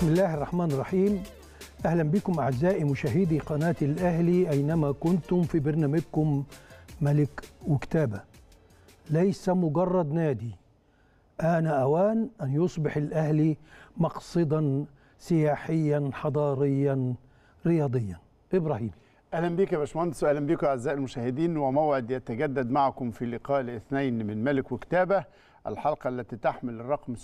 بسم الله الرحمن الرحيم اهلا بكم اعزائي مشاهدي قناه الاهلي اينما كنتم في برنامجكم ملك وكتابه ليس مجرد نادي آن أوان أن يصبح الأهلي مقصدا سياحيا حضاريا رياضيا إبراهيم اهلا بك يا باشمهندس واهلا بكم اعزائي المشاهدين وموعد يتجدد معكم في لقاء الاثنين من ملك وكتابه الحلقه التي تحمل الرقم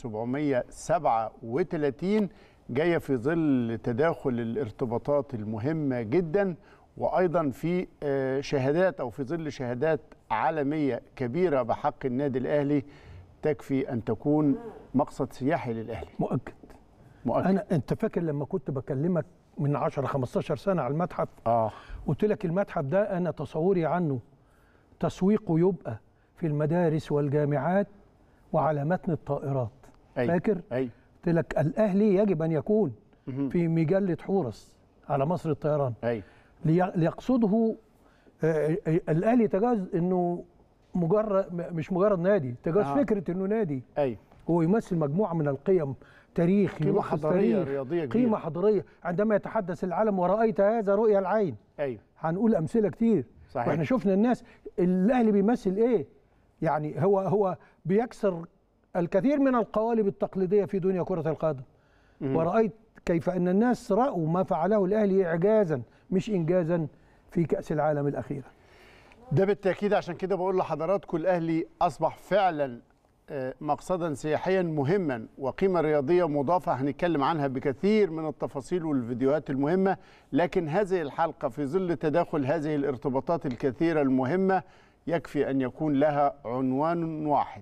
737 جايه في ظل تداخل الارتباطات المهمه جدا وايضا في آه، شهادات او في ظل شهادات عالميه كبيره بحق النادي الاهلي تكفي ان تكون مقصد سياحي للاهلي مؤكد مؤكد أنا أنت فاكر لما كنت بكلمك من 10 15 سنة على المتحف اه قلت لك المتحف ده أنا تصوري عنه تسويقه يبقى في المدارس والجامعات وعلى متن الطائرات أيوة. فاكر؟ اي قلت لك الأهلي يجب أن يكون في مجلة حورس على مصر الطيران اي لي- ليقصده آه، آه، الاهلي تجاوز انه مجرد م- مش مجرد نادي تجاوز آه. فكره انه نادي اي هو يمثل مجموعه من القيم تاريخ قيمة يلخص حضارية تاريخ، رياضية كبيرة. قيمه حضاريه عندما يتحدث العالم ورايت هذا رؤيا العين اي هنقول امثله كتير صحيح. واحنا شفنا الناس الاهلي بيمثل ايه يعني هو هو بيكسر الكثير من القوالب التقليديه في دنيا كره القدم ورأيت كيف أن الناس رأوا ما فعله الأهلي إعجازا مش إنجازا في كأس العالم الأخيرة ده بالتاكيد عشان كده بقول لحضراتكم الاهلي اصبح فعلا آه، مقصدا سياحيا مهما وقيمه رياضيه مضافه هنتكلم عنها بكثير من التفاصيل والفيديوهات المهمه لكن هذه الحلقه في ظل تداخل هذه الارتباطات الكثيره المهمه يكفي ان يكون لها عنوان واحد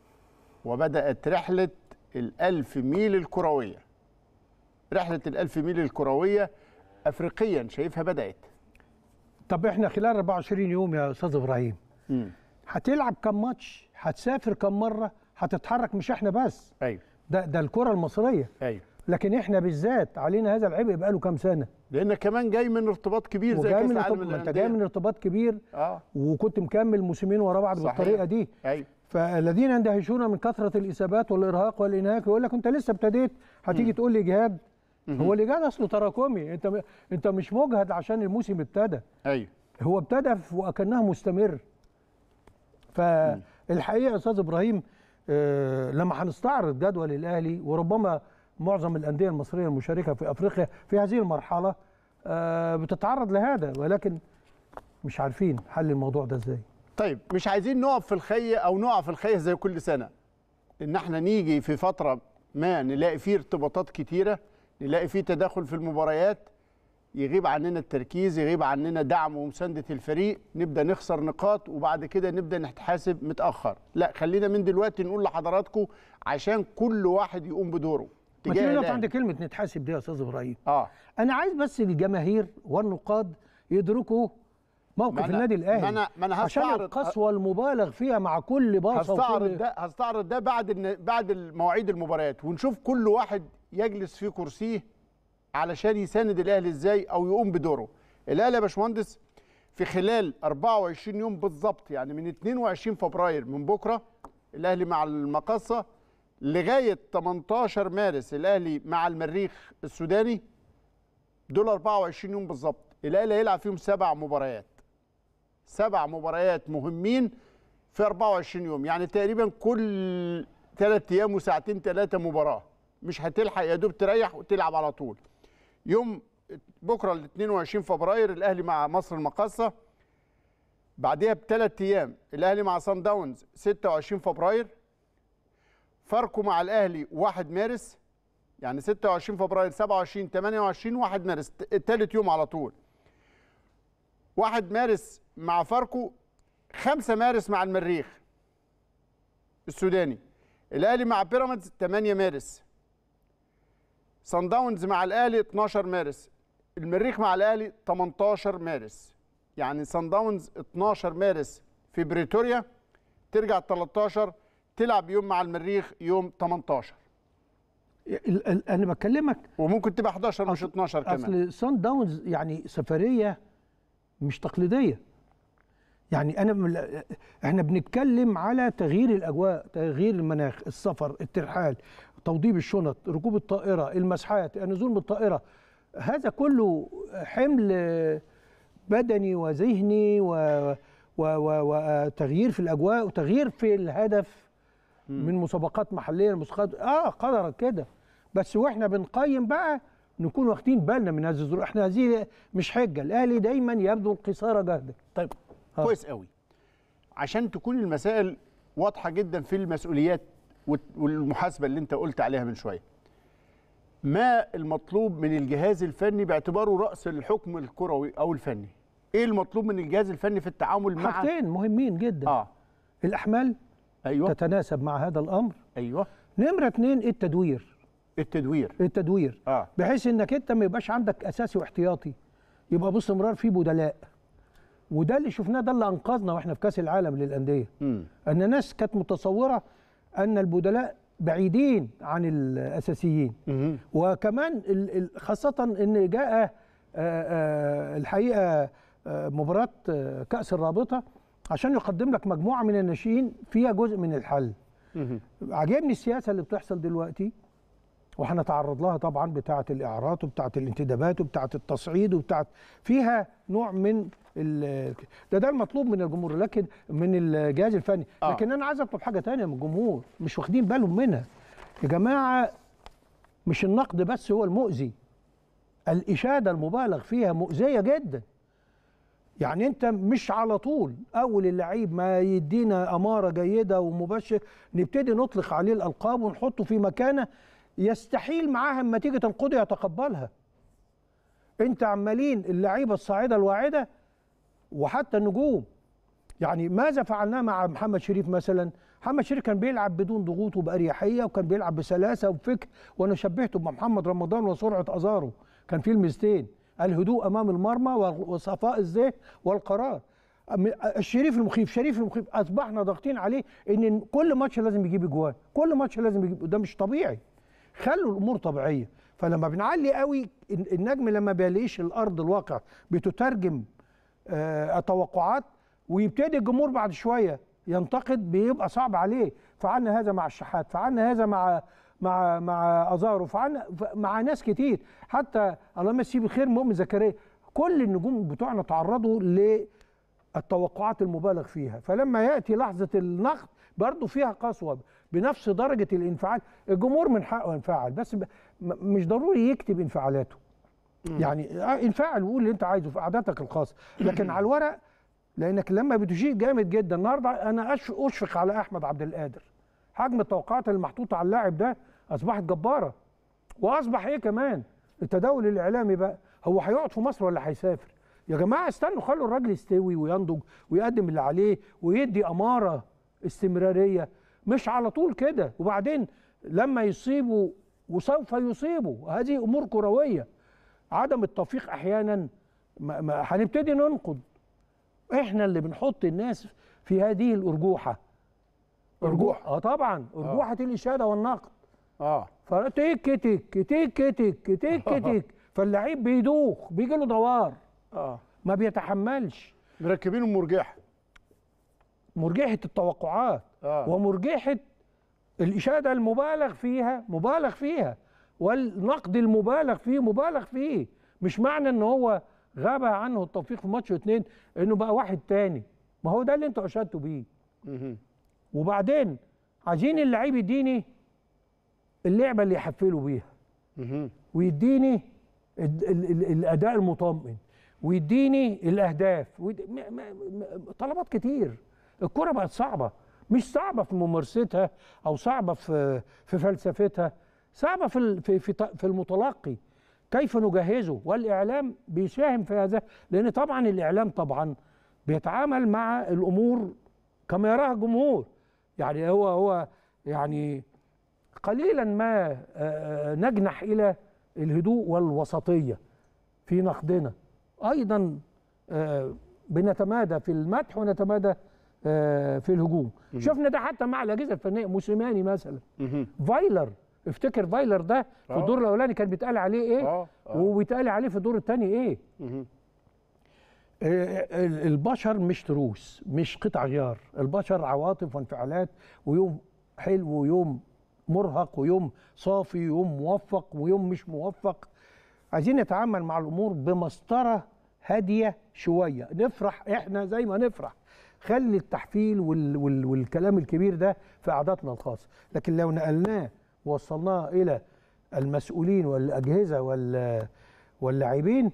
وبدات رحله الألف ميل الكرويه رحله الألف ميل الكرويه افريقيا شايفها بدات طب إحنا خلال 24 يوم يا أستاذ إبراهيم مم. هتلعب كم ماتش هتسافر كم مرة هتتحرك مش إحنا بس ايوه ده ده الكرة المصرية ايوه لكن إحنا بالذات علينا هذا العبء بقاله كام سنة لان كمان جاي من ارتباط كبير زي وجاي كاس من العالم ارتباط- ما أنت للأندية. جاي من ارتباط كبير اه وكنت مكمل موسمين ورا بعض صحيح. بالطريقة دي ايوه فالذين يندهشون من كثرة الإصابات والإرهاق والإنهاك يقول لك أنت لسه ابتديت هتيجي تقول لي جهاد هو الإجهاد أصله تراكمي أنت م- أنت مش مجهد عشان الموسم ابتدى ايوه هو ابتدى ف- وكانه مستمر فالحقيقه يا استاذ ابراهيم آه، لما هنستعرض جدول الاهلي وربما معظم الانديه المصريه المشاركه في افريقيا في هذه المرحله آه، بتتعرض لهذا ولكن مش عارفين حل الموضوع ده ازاي طيب مش عايزين نقف في الخيه او نقع في الخيه زي كل سنه ان احنا نيجي في فتره ما نلاقي فيه ارتباطات كتيره نلاقي فيه تداخل في المباريات يغيب عننا التركيز يغيب عننا دعم ومسانده الفريق نبدا نخسر نقاط وبعد كده نبدا نتحاسب متاخر لا خلينا من دلوقتي نقول لحضراتكم عشان كل واحد يقوم بدوره ما تجاه تيجي نقف الأهلي. عند كلمه نتحاسب دي يا استاذ ابراهيم اه انا عايز بس الجماهير والنقاد يدركوا موقف ما أنا- النادي الاهلي ما أنا- ما أنا عشان هستعرض- القسوه المبالغ فيها مع كل باصه هستعرض وكل ده هستعرض ده بعد الن- بعد مواعيد المباريات ونشوف كل واحد يجلس في كرسيه علشان يساند الاهلي ازاي او يقوم بدوره الاهلي يا باشمهندس في خلال 24 يوم بالظبط يعني من 22 فبراير من بكره الاهلي مع المقصه لغايه 18 مارس الاهلي مع المريخ السوداني دول 24 يوم بالظبط الاهلي هيلعب فيهم سبع مباريات سبع مباريات مهمين في 24 يوم يعني تقريبا كل ثلاث ايام وساعتين ثلاثه مباراه مش هتلحق يا دوب تريح وتلعب على طول يوم بكره ال 22 فبراير الاهلي مع مصر المقاصه بعدها بثلاث ايام الاهلي مع سان داونز 26 فبراير فاركو مع الاهلي 1 مارس يعني 26 فبراير 27 28 1 مارس ثالث يوم على طول 1 مارس مع فاركو 5 مارس مع المريخ السوداني الاهلي مع بيراميدز 8 مارس صن داونز مع الاهلي 12 مارس المريخ مع الاهلي 18 مارس يعني صن داونز 12 مارس في بريتوريا ترجع 13 تلعب يوم مع المريخ يوم 18 ال- ال- انا بكلمك وممكن تبقى 11 مش 12 كمان اصل سان داونز يعني سفريه مش تقليديه يعني انا من احنا بنتكلم على تغيير الاجواء تغيير المناخ السفر الترحال توضيب الشنط ركوب الطائره المسحات النزول من الطائره هذا كله حمل بدني وذهني و و- و- وتغيير في الاجواء وتغيير في الهدف من مسابقات محليه لمسابقات اه قدرت كده بس واحنا بنقيم بقى نكون واخدين بالنا من هذه الظروف احنا هذه مش حجه الاهلي دايما يبذل قصارى جهده طيب آه. كويس قوي عشان تكون المسائل واضحه جدا في المسؤوليات والت- والمحاسبه اللي انت قلت عليها من شويه ما المطلوب من الجهاز الفني باعتباره راس الحكم الكروي او الفني ايه المطلوب من الجهاز الفني في التعامل مع حاجتين مهمين جدا اه الاحمال ايوه تتناسب مع هذا الامر ايوه نمره اتنين التدوير التدوير التدوير اه بحيث انك انت ما يبقاش عندك اساسي واحتياطي يبقى باستمرار في بدلاء وده اللي شفناه ده اللي انقذنا واحنا في كاس العالم للانديه امم ان الناس كانت متصوره ان البدلاء بعيدين عن الاساسيين مهم. وكمان ال- ال- خاصه ان جاء آه، آه، الحقيقه آه، مباراه آه، كاس الرابطه عشان يقدم لك مجموعه من الناشئين فيها جزء من الحل مهم. عجبني السياسه اللي بتحصل دلوقتي وهنتعرض لها طبعا بتاعه الاعارات وبتاعه الانتدابات وبتاعه التصعيد وبتاعه فيها نوع من ال- ده ده المطلوب من الجمهور لكن من الجهاز الفني آه. لكن انا عايز اطلب حاجه تانية من الجمهور مش واخدين بالهم منها يا جماعه مش النقد بس هو المؤذي الاشاده المبالغ فيها مؤذيه جدا يعني انت مش على طول اول اللعيب ما يدينا اماره جيده ومبشر نبتدي نطلق عليه الالقاب ونحطه في مكانه يستحيل معاها اما تيجي تنقده يتقبلها انت عمالين اللعيبه الصاعده الواعده وحتى النجوم يعني ماذا فعلناه مع محمد شريف مثلا محمد شريف كان بيلعب بدون ضغوط وبأريحية وكان بيلعب بسلاسة وبفكر وأنا شبهته بمحمد رمضان وسرعة أزاره كان في الميزتين الهدوء أمام المرمى وصفاء الذهن والقرار أم- الشريف المخيف شريف المخيف أصبحنا ضاغطين عليه إن كل ماتش لازم يجيب أجوان كل ماتش لازم يجيب ده مش طبيعي خلوا الامور طبيعيه فلما بنعلي قوي الن- النجم لما بيلاقيش الارض الواقع بتترجم آه، التوقعات ويبتدي الجمهور بعد شويه ينتقد بيبقى صعب عليه فعلنا هذا مع الشحات فعلنا هذا مع مع مع ازارو فعلنا ف- مع ناس كتير حتى الله يمسيه بالخير مؤمن زكريا كل النجوم بتوعنا تعرضوا للتوقعات المبالغ فيها فلما ياتي لحظه النقد برضه فيها قسوه بنفس درجه الانفعال الجمهور من حقه ينفعل بس ب- م- مش ضروري يكتب انفعالاته يعني آه، انفعل وقول اللي انت عايزه في قعدتك الخاصه لكن على الورق لانك لما بتشيء جامد جدا النهارده انا أش- اشفق على احمد عبد القادر حجم التوقعات اللي محطوطه على اللاعب ده اصبحت جباره واصبح ايه كمان التداول الاعلامي بقى هو هيقعد في مصر ولا هيسافر يا جماعه استنوا خلوا الراجل يستوي وينضج ويقدم اللي عليه ويدي اماره استمراريه مش على طول كده وبعدين لما يصيبوا وسوف يصيبوا هذه امور كرويه عدم التوفيق احيانا ما ما هنبتدي ننقد احنا اللي بنحط الناس في هذه الارجوحه أرجوحة. اه طبعا ارجوحه الاشاده والنقد اه فتك تك تك تك تك تك فاللعيب بيدوخ بيجي له دوار اه ما بيتحملش مركبين المرجحه مرجحه التوقعات آه. ومرجحه الاشاده المبالغ فيها مبالغ فيها والنقد المبالغ فيه مبالغ فيه مش معنى ان هو غاب عنه التوفيق في ماتش اتنين انه بقى واحد تاني ما هو ده اللي انتوا اشدتوا بيه مهم. وبعدين عايزين اللعيب يديني اللعبه اللي يحفلوا بيها مهم. ويديني ال- ال- ال- الاداء المطمئن ويديني الاهداف ويد- م- م- م- طلبات كتير الكره بقت صعبه مش صعبه في ممارستها او صعبه في في فلسفتها صعبه في ال- في في ط- في المتلقي كيف نجهزه والاعلام بيساهم في هذا لان طبعا الاعلام طبعا بيتعامل مع الامور كما يراها الجمهور يعني هو هو يعني قليلا ما آه، نجنح الى الهدوء والوسطيه في نقدنا ايضا آه، بنتمادى في المدح ونتمادى آه، في الهجوم شفنا ده حتى مع الاجهزه الفنيه موسيماني مثلا مهم. فايلر افتكر فايلر ده في آه. الدور الاولاني كان بيتقال عليه ايه آه، آه. وبيتقال عليه في الدور الثاني ايه مهم. آه، ال- البشر مش تروس مش قطع غيار البشر عواطف وانفعالات ويوم حلو ويوم مرهق ويوم صافي ويوم موفق ويوم مش موفق عايزين نتعامل مع الامور بمسطره هاديه شويه نفرح احنا زي ما نفرح خلي التحفيل وال وال والكلام الكبير ده في قعداتنا الخاصه لكن لو نقلناه ووصلناه الى المسؤولين والاجهزه وال واللاعبين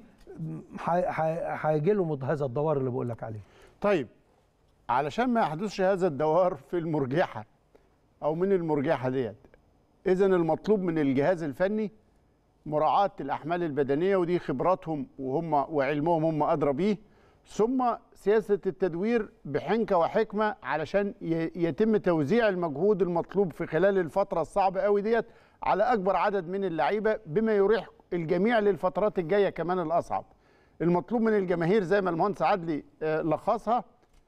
هيجي لهم هذا الدوار اللي بقول لك عليه طيب علشان ما يحدثش هذا الدوار في المرجحه او من المرجحه ديت اذا المطلوب من الجهاز الفني مراعاه الاحمال البدنيه ودي خبراتهم وهم وعلمهم هم ادرى بيه ثم سياسه التدوير بحنكه وحكمه علشان ي- يتم توزيع المجهود المطلوب في خلال الفتره الصعبه قوي ديت على اكبر عدد من اللعيبه بما يريح الجميع للفترات الجايه كمان الاصعب المطلوب من الجماهير زي ما المهندس عدلي آه، لخصها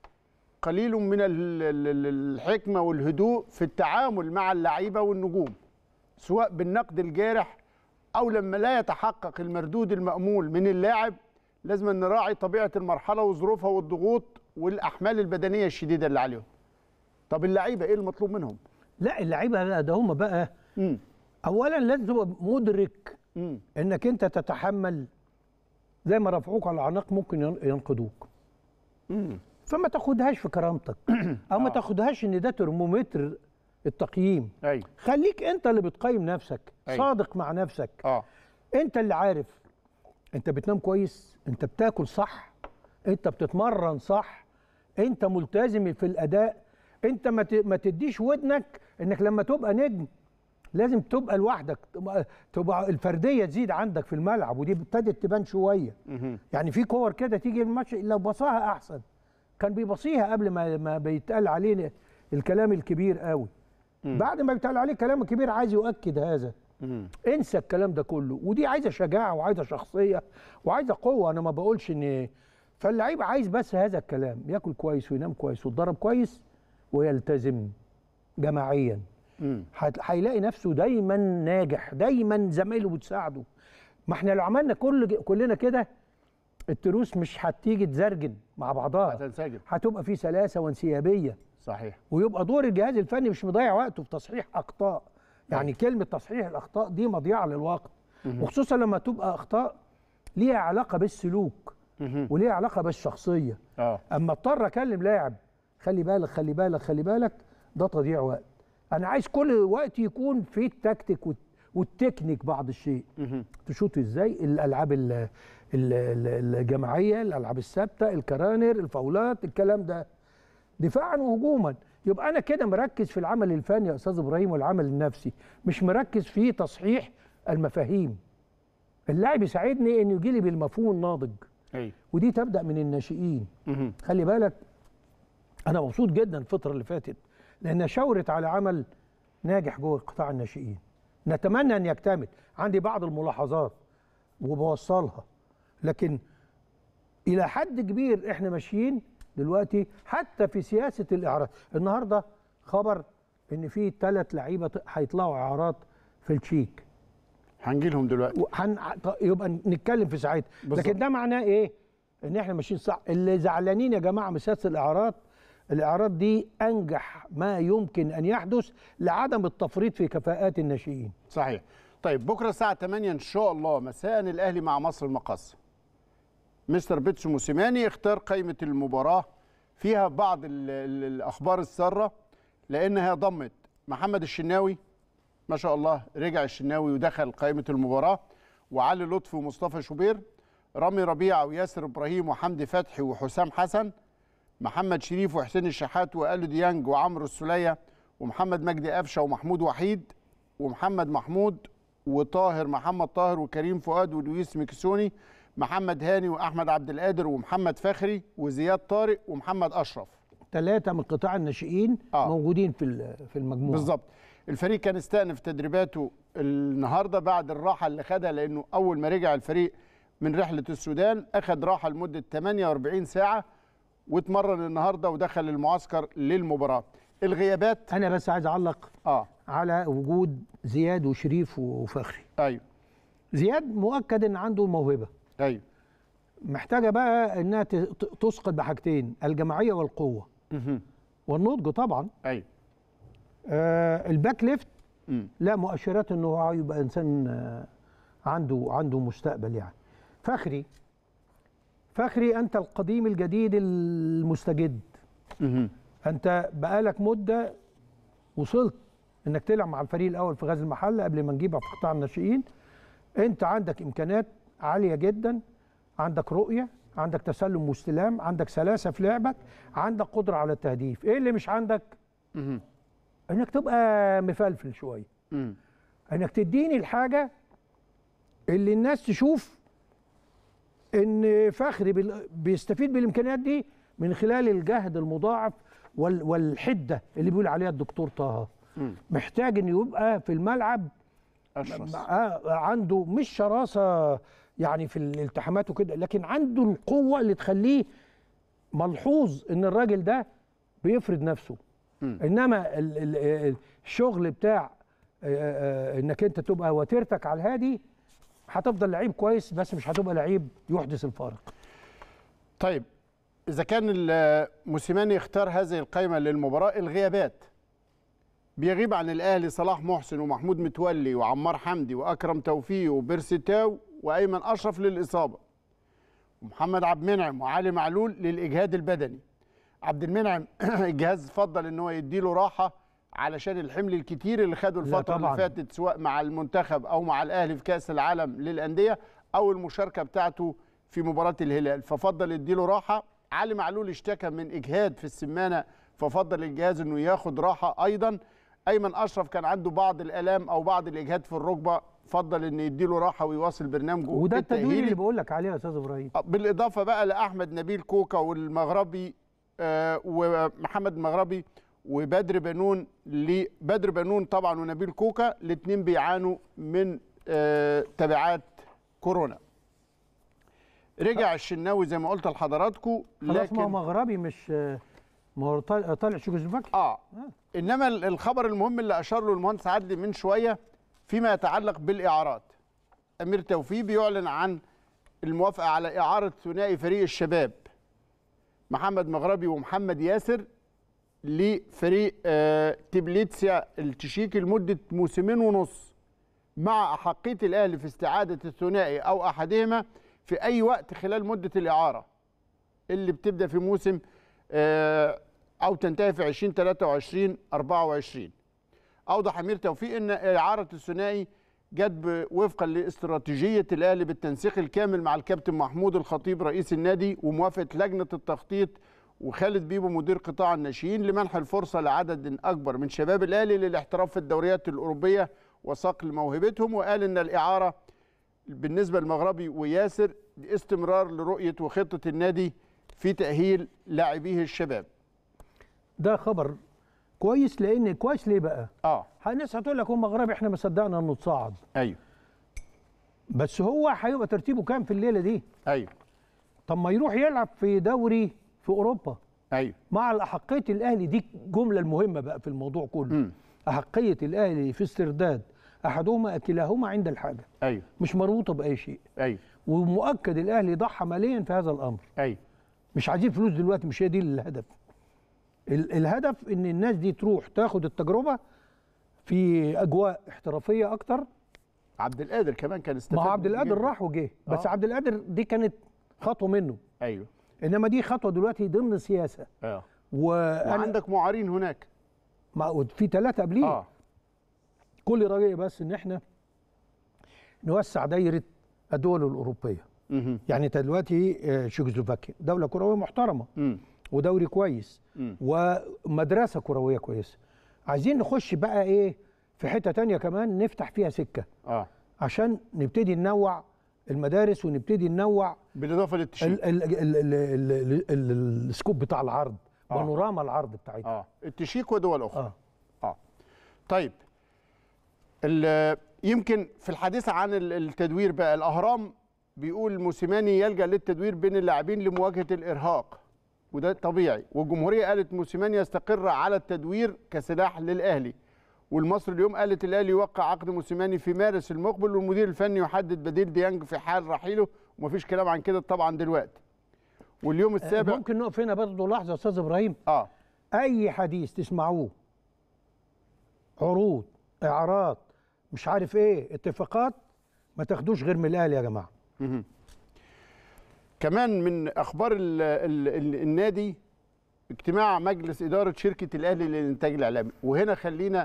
قليل من ال- ال- ال- الحكمه والهدوء في التعامل مع اللعيبه والنجوم سواء بالنقد الجارح او لما لا يتحقق المردود المامول من اللاعب لازم نراعي طبيعه المرحله وظروفها والضغوط والاحمال البدنيه الشديده اللي عليهم طب اللعيبه ايه المطلوب منهم لا اللعيبه لا ده هم بقى امم اولا لازم تبقى مدرك امم انك انت تتحمل زي ما رفعوك على العناق ممكن ين- ينقدوك امم فما تاخدهاش في كرامتك او ما آه. تاخدهاش ان ده ترمومتر التقييم ايوه خليك انت اللي بتقيم نفسك أيوة. صادق مع نفسك اه انت اللي عارف انت بتنام كويس انت بتاكل صح انت بتتمرن صح انت ملتزم في الاداء انت ما ت- ما تديش ودنك انك لما تبقى نجم لازم تبقى لوحدك تبقى- تبقى الفرديه تزيد عندك في الملعب ودي ابتدت تبان شويه مهم. يعني في كور كده تيجي الماتش لو بصاها احسن كان بيبصيها قبل ما ما بيتقال عليه الكلام الكبير قوي بعد ما بيتقال عليه كلام كبير عايز يؤكد هذا مهم. انسى الكلام ده كله ودي عايزه شجاعه وعايزه شخصيه وعايزه قوه انا ما بقولش ان فاللعيب عايز بس هذا الكلام ياكل كويس وينام كويس ويتدرب كويس ويلتزم جماعيا مم. هت- هيلاقي نفسه دايما ناجح دايما زمايله بتساعده ما احنا لو عملنا كل كلنا كده التروس مش هتيجي تزرجن مع بعضها هتنسجم هتبقى في سلاسه وانسيابيه صحيح ويبقى دور الجهاز الفني مش مضيع وقته في تصحيح اخطاء يعني كلمه تصحيح الاخطاء دي مضيعه للوقت وخصوصا لما تبقى اخطاء ليها علاقه بالسلوك مهم. وليها علاقه بالشخصيه اه اما اضطر اكلم لاعب خلي بالك خلي بالك خلي بالك ده تضييع وقت انا عايز كل وقت يكون في التكتيك والت- والتكنيك بعض الشيء مهم. تشوط ازاي الالعاب ال- ال- ال- الجماعيه الالعاب الثابته الكرانر الفاولات الكلام ده دفاعا وهجوما يبقى انا كده مركز في العمل الفني يا استاذ ابراهيم والعمل النفسي مش مركز في تصحيح المفاهيم اللاعب يساعدني انه يجي لي بالمفهوم الناضج ايوه ودي تبدا من الناشئين مهم. خلي بالك انا مبسوط جدا الفتره اللي فاتت لانها شاورت على عمل ناجح جوه قطاع الناشئين نتمنى ان يكتمل عندي بعض الملاحظات وبوصلها لكن الى حد كبير احنا ماشيين دلوقتي حتى في سياسه الاعارات النهارده خبر ان في ثلاث لعيبه ط- هيطلعوا اعارات في التشيك هنجي لهم دلوقتي وحن... يبقى نتكلم في ساعتها بالظبط. لكن ده معناه ايه ان احنا ماشيين صح اللي زعلانين يا جماعه من سياسه الاعارات الاعارات دي انجح ما يمكن ان يحدث لعدم التفريط في كفاءات الناشئين صحيح طيب بكره الساعه 8 ان شاء الله مساء الاهلي مع مصر المقص مستر بيتسو موسيماني اختار قائمه المباراه فيها بعض ال ال الاخبار الساره لانها ضمت محمد الشناوي ما شاء الله رجع الشناوي ودخل قائمه المباراه وعلي لطفي ومصطفى شوبير رامي ربيعه وياسر ابراهيم وحمدي فتحي وحسام حسن محمد شريف وحسين الشحات والو ديانج وعمرو السوليه ومحمد مجدي قفشه ومحمود وحيد ومحمد محمود وطاهر محمد طاهر وكريم فؤاد ولويس ميكسوني محمد هاني واحمد عبد القادر ومحمد فخري وزياد طارق ومحمد اشرف ثلاثه من قطاع الناشئين آه. موجودين في ال- في المجموعه بالظبط الفريق كان استأنف تدريباته النهارده بعد الراحه اللي خدها لانه اول ما رجع الفريق من رحله السودان اخذ راحه لمده 48 ساعه واتمرن النهارده ودخل المعسكر للمباراه الغيابات انا بس عايز اعلق اه على وجود زياد وشريف وفخري ايوه زياد مؤكد ان عنده الموهبه ايوه محتاجه بقى انها ت- ت- تسقط بحاجتين الجماعيه والقوه مهم. والنضج طبعا ايوه آه الباك ليفت مم. لا مؤشرات انه هو يبقى انسان آه، عنده عنده مستقبل يعني فخري فخري انت القديم الجديد المستجد مهم. انت بقالك مده وصلت انك تلعب مع الفريق الاول في غزل المحله قبل ما نجيبها في قطاع الناشئين انت عندك امكانيات عاليه جدا عندك رؤيه عندك تسلم واستلام عندك سلاسه في لعبك عندك قدره على التهديف ايه اللي مش عندك مهم. انك تبقى مفلفل شويه مم. انك تديني الحاجه اللي الناس تشوف ان فخري بال- بيستفيد بالامكانيات دي من خلال الجهد المضاعف وال- والحده اللي بيقول عليها الدكتور طه مم. محتاج انه يبقى في الملعب اشرس آه، عنده مش شراسه يعني في الالتحامات وكده لكن عنده القوه اللي تخليه ملحوظ ان الراجل ده بيفرض نفسه مم. انما ال- ال- ال- الشغل بتاع آه، آه، انك انت تبقى وتيرتك على الهادي هتفضل لعيب كويس بس مش هتبقى لعيب يحدث الفارق طيب اذا كان ال- موسيماني اختار هذه القائمه للمباراه الغيابات بيغيب عن الاهلي صلاح محسن ومحمود متولي وعمار حمدي واكرم توفيق وبيرسي تاو وايمن اشرف للاصابه ومحمد عبد المنعم وعلي معلول للاجهاد البدني عبد المنعم الجهاز فضل ان هو يديله راحه علشان الحمل الكتير اللي خده لا الفتره اللي طبعاً. فاتت سواء مع المنتخب او مع الاهلي في كاس العالم للانديه او المشاركه بتاعته في مباراه الهلال ففضل يديله راحه علي معلول اشتكى من اجهاد في السمانه ففضل الجهاز انه ياخد راحه ايضا ايمن اشرف كان عنده بعض الالام او بعض الاجهاد في الركبه فضل ان يديله راحه ويواصل برنامجه وده التدوير التأهيلي. اللي بقول لك عليه يا استاذ ابراهيم بالاضافه بقى لاحمد نبيل كوكا والمغربي آه، ومحمد المغربي وبدر بنون ل- بدر بنون طبعا ونبيل كوكا الاثنين بيعانوا من آه، تبعات كورونا رجع الشناوي زي ما قلت لحضراتكم خلاص ما هو لكن مغربي مش آه، ما هو طالع طالع تشيكوسلوفاكيا اه انما ال- الخبر المهم اللي اشار له المهندس عدلي من شويه فيما يتعلق بالاعارات امير توفيق بيعلن عن الموافقه على اعاره ثنائي فريق الشباب محمد مغربي ومحمد ياسر لفريق آه، تبليتسيا التشيكي لمده موسمين ونص مع احقيه الاهلي في استعاده الثنائي او احدهما في اي وقت خلال مده الاعاره اللي بتبدا في موسم آه، او تنتهي في 2023 24 اوضح امير توفيق ان اعاره الثنائي جت ب- وفقا لاستراتيجيه الاهلي بالتنسيق الكامل مع الكابتن محمود الخطيب رئيس النادي وموافقه لجنه التخطيط وخالد بيبو مدير قطاع الناشئين لمنح الفرصه لعدد اكبر من شباب الاهلي للاحتراف في الدوريات الاوروبيه وصقل موهبتهم وقال ان الاعاره بالنسبه للمغربي وياسر استمرار لرؤيه وخطه النادي في تاهيل لاعبيه الشباب ده خبر كويس لان كويس ليه بقى؟ اه الناس هتقول لك هو مغربي احنا ما صدقنا انه اتصعد ايوه بس هو هيبقى ترتيبه كام في الليله دي؟ ايوه طب ما يروح يلعب في دوري في اوروبا ايوه مع الاحقيه الاهلي دي الجمله المهمه بقى في الموضوع كله مم. احقيه الاهلي في استرداد احدهما كلاهما عند الحاجه ايوه مش مربوطه باي شيء ايوه ومؤكد الاهلي ضحى ماليا في هذا الامر ايوه مش عايزين فلوس دلوقتي مش هي دي الهدف ال- الهدف ان الناس دي تروح تاخد التجربه في اجواء احترافيه اكتر عبد القادر كمان كان استفاد ما هو عبد منه القادر جداً. راح وجه بس آه. عبد القادر دي كانت خطوه منه ايوه انما دي خطوه دلوقتي ضمن سياسه اه وانا وعندك معارين هناك مع في ثلاثه قبليه اه كل رجاء بس ان احنا نوسع دايره الدول الاوروبيه مهم. يعني انت دلوقتي آه، تشيكوسلوفاكيا دوله كرويه محترمه مم. ودوري كويس مم. ومدرسه كرويه كويسه عايزين نخش بقى ايه في حته تانية كمان نفتح فيها سكه اه عشان نبتدي ننوع المدارس ونبتدي ننوع بالاضافه للتشيك ال- ال- ال- ال- ال- ال- السكوب بتاع العرض آه. بانوراما العرض بتاعتها اه التشيك ودول اخرى اه اه طيب ال- يمكن في الحديث عن ال- التدوير بقى الاهرام بيقول موسيماني يلجا للتدوير بين اللاعبين لمواجهه الارهاق وده طبيعي والجمهوريه قالت موسيماني يستقر على التدوير كسلاح للاهلي والمصري اليوم قالت الاهلي يوقع عقد موسيماني في مارس المقبل والمدير الفني يحدد بديل ديانج في حال رحيله ومفيش كلام عن كده طبعا دلوقتي واليوم السابع ممكن نقف هنا برضه لحظه يا استاذ ابراهيم اه اي حديث تسمعوه عروض اعارات مش عارف ايه اتفاقات ما تاخدوش غير من الاهلي يا جماعه كمان من اخبار ال ال ال النادي اجتماع مجلس اداره شركه الاهلي للانتاج الاعلامي وهنا خلينا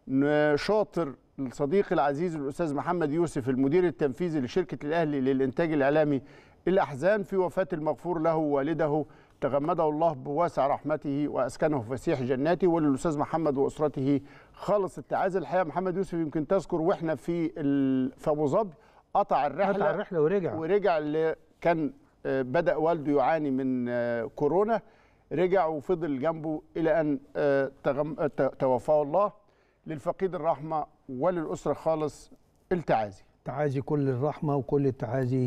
نشاطر الصديق العزيز الاستاذ محمد يوسف المدير التنفيذي لشركه الاهلي للانتاج الاعلامي الاحزان في وفاه المغفور له والده تغمده الله بواسع رحمته واسكنه فسيح جناته وللاستاذ محمد واسرته خالص التعازي الحقيقه محمد يوسف يمكن تذكر واحنا في ال- في ابو ظبي قطع الرحله قطع الرحله ورجع ورجع اللي كان آه، بدا والده يعاني من آه، كورونا رجع وفضل جنبه الى ان آه، تغم- آه، ت- توفاه الله للفقيد الرحمه وللاسره خالص التعازي تعازي كل الرحمه وكل التعازي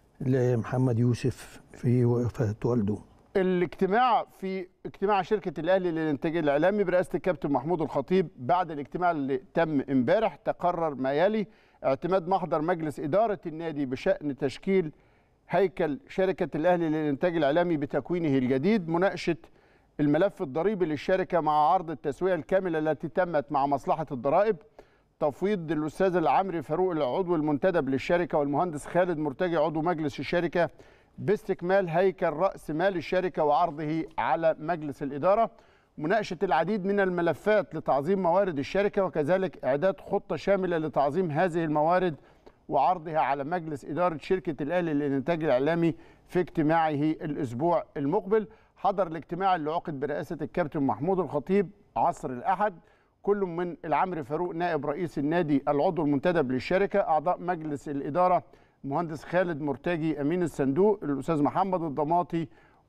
لمحمد يوسف في وفاه والده الاجتماع في اجتماع شركه الاهلي للانتاج الاعلامي برئاسه الكابتن محمود الخطيب بعد الاجتماع اللي تم امبارح تقرر ما يلي اعتماد محضر مجلس اداره النادي بشان تشكيل هيكل شركه الاهلي للانتاج الاعلامي بتكوينه الجديد مناقشه الملف الضريبي للشركه مع عرض التسويه الكامله التي تمت مع مصلحه الضرائب تفويض الاستاذ العمري فاروق العضو المنتدب للشركه والمهندس خالد مرتجي عضو مجلس الشركه باستكمال هيكل راس مال الشركه وعرضه على مجلس الاداره مناقشه العديد من الملفات لتعظيم موارد الشركه وكذلك اعداد خطه شامله لتعظيم هذه الموارد وعرضها على مجلس اداره شركه الاهلي للانتاج الاعلامي في اجتماعه الاسبوع المقبل حضر الاجتماع اللي عقد برئاسه الكابتن محمود الخطيب عصر الاحد كل من العمري فاروق نائب رئيس النادي العضو المنتدب للشركه اعضاء مجلس الاداره المهندس خالد مرتجي امين الصندوق الاستاذ محمد الضماطي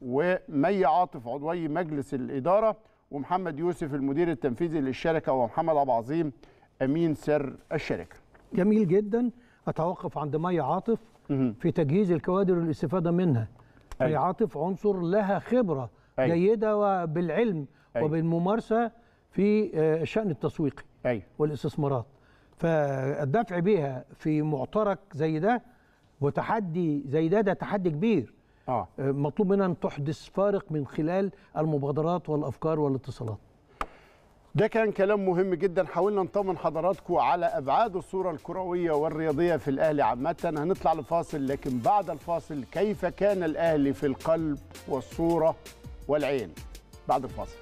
ومي عاطف عضوي مجلس الاداره ومحمد يوسف المدير التنفيذي للشركه ومحمد عبد العظيم امين سر الشركه جميل جدا اتوقف عند مي عاطف في تجهيز الكوادر والاستفاده منها مي أيوة. عاطف عنصر لها خبره أيوة. جيده وبالعلم أيوة. وبالممارسه في آه، الشان التسويقي ايوه والاستثمارات فالدفع بيها في معترك زي ده وتحدي زي ده ده تحدي كبير اه آه، مطلوب منها ان تحدث فارق من خلال المبادرات والافكار والاتصالات ده كان كلام مهم جدا حاولنا نطمن حضراتكم على ابعاد الصوره الكرويه والرياضيه في الاهلي عامه هنطلع لفاصل لكن بعد الفاصل كيف كان الاهلي في القلب والصوره والعين بعد الفاصل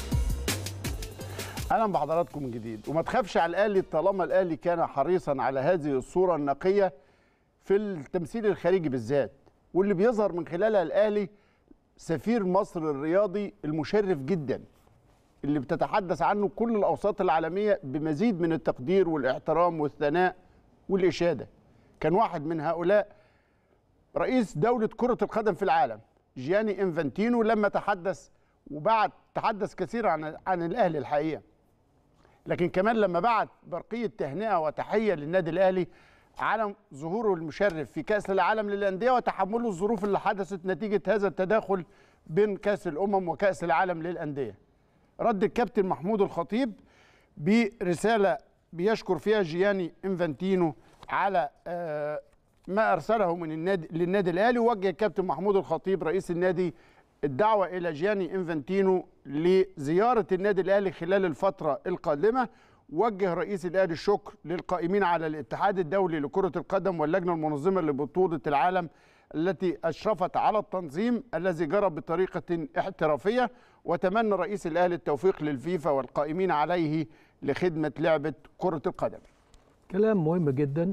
اهلا بحضراتكم من جديد وما تخافش على الاهلي طالما الاهلي كان حريصا على هذه الصوره النقيه في التمثيل الخارجي بالذات واللي بيظهر من خلالها الاهلي سفير مصر الرياضي المشرف جدا اللي بتتحدث عنه كل الاوساط العالميه بمزيد من التقدير والاحترام والثناء والاشاده كان واحد من هؤلاء رئيس دوله كره القدم في العالم جياني انفانتينو لما تحدث وبعد تحدث كثيرا عن عن الاهلي الحقيقه لكن كمان لما بعت برقيه تهنئه وتحيه للنادي الاهلي على ظهوره المشرف في كاس العالم للانديه وتحمله الظروف اللي حدثت نتيجه هذا التداخل بين كاس الامم وكاس العالم للانديه رد الكابتن محمود الخطيب برساله بيشكر فيها جياني انفانتينو على آه، ما ارسله من النادي للنادي الاهلي ووجه الكابتن محمود الخطيب رئيس النادي الدعوه الى جياني انفانتينو لزياره النادي الاهلي خلال الفتره القادمه وجه رئيس الاهلي الشكر للقائمين على الاتحاد الدولي لكره القدم واللجنه المنظمه لبطوله العالم التي اشرفت على التنظيم الذي جرى بطريقه احترافيه وتمنى رئيس الاهلي التوفيق للفيفا والقائمين عليه لخدمه لعبه كره القدم. كلام مهم جدا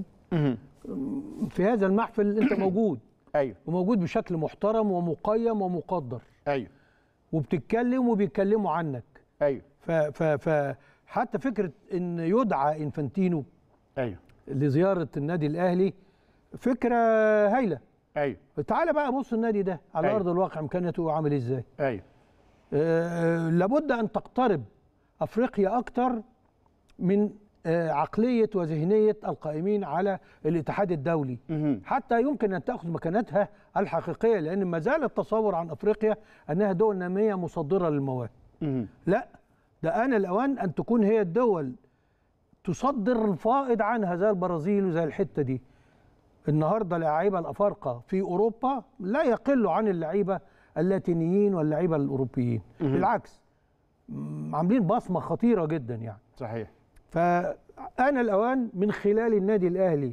في هذا المحفل انت موجود ايوه وموجود بشكل محترم ومقيم ومقدر ايوه وبتتكلم وبيتكلموا عنك ايوه ف ف ف حتى فكره ان يدعى انفانتينو ايوه لزياره النادي الاهلي فكره هايله ايوه تعالى بقى بص النادي ده على أيوة. ارض الواقع امكانياته عامل ازاي ايوه آه، لابد ان تقترب افريقيا اكتر من آه، عقليه وذهنيه القائمين على الاتحاد الدولي مهم. حتى يمكن ان تاخذ مكانتها الحقيقيه لان ما زال التصور عن افريقيا انها دول ناميه مصدره للمواد مهم. لا ده آن الأوان أن تكون هي الدول تصدر الفائض عنها زي البرازيل وزي الحتة دي النهاردة اللعيبة الأفارقة في أوروبا لا يقل عن اللعيبة اللاتينيين واللعيبة الأوروبيين بالعكس م- عاملين بصمة خطيرة جدا يعني صحيح فانا الاوان من خلال النادي الاهلي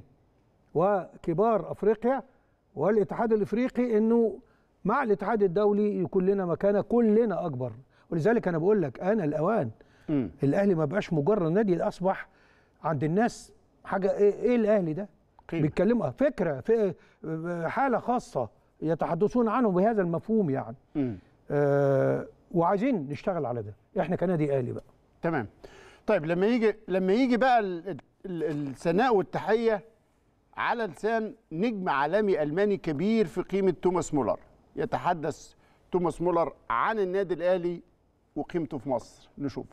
وكبار افريقيا والاتحاد الافريقي انه مع الاتحاد الدولي يكون لنا مكانه كلنا اكبر ولذلك انا بقول لك انا الاوان مم. الاهلي ما بقاش مجرد نادي اصبح عند الناس حاجه ايه, إيه الاهلي ده قيمة. بيتكلموا فكره في حاله خاصه يتحدثون عنه بهذا المفهوم يعني مم. آه وعايزين نشتغل على ده احنا كنادي اهلي بقى تمام طيب لما يجي لما يجي بقى ال- ال- الثناء والتحيه على لسان نجم عالمي الماني كبير في قيمه توماس مولر يتحدث توماس مولر عن النادي الاهلي وقيمته في مصر نشوف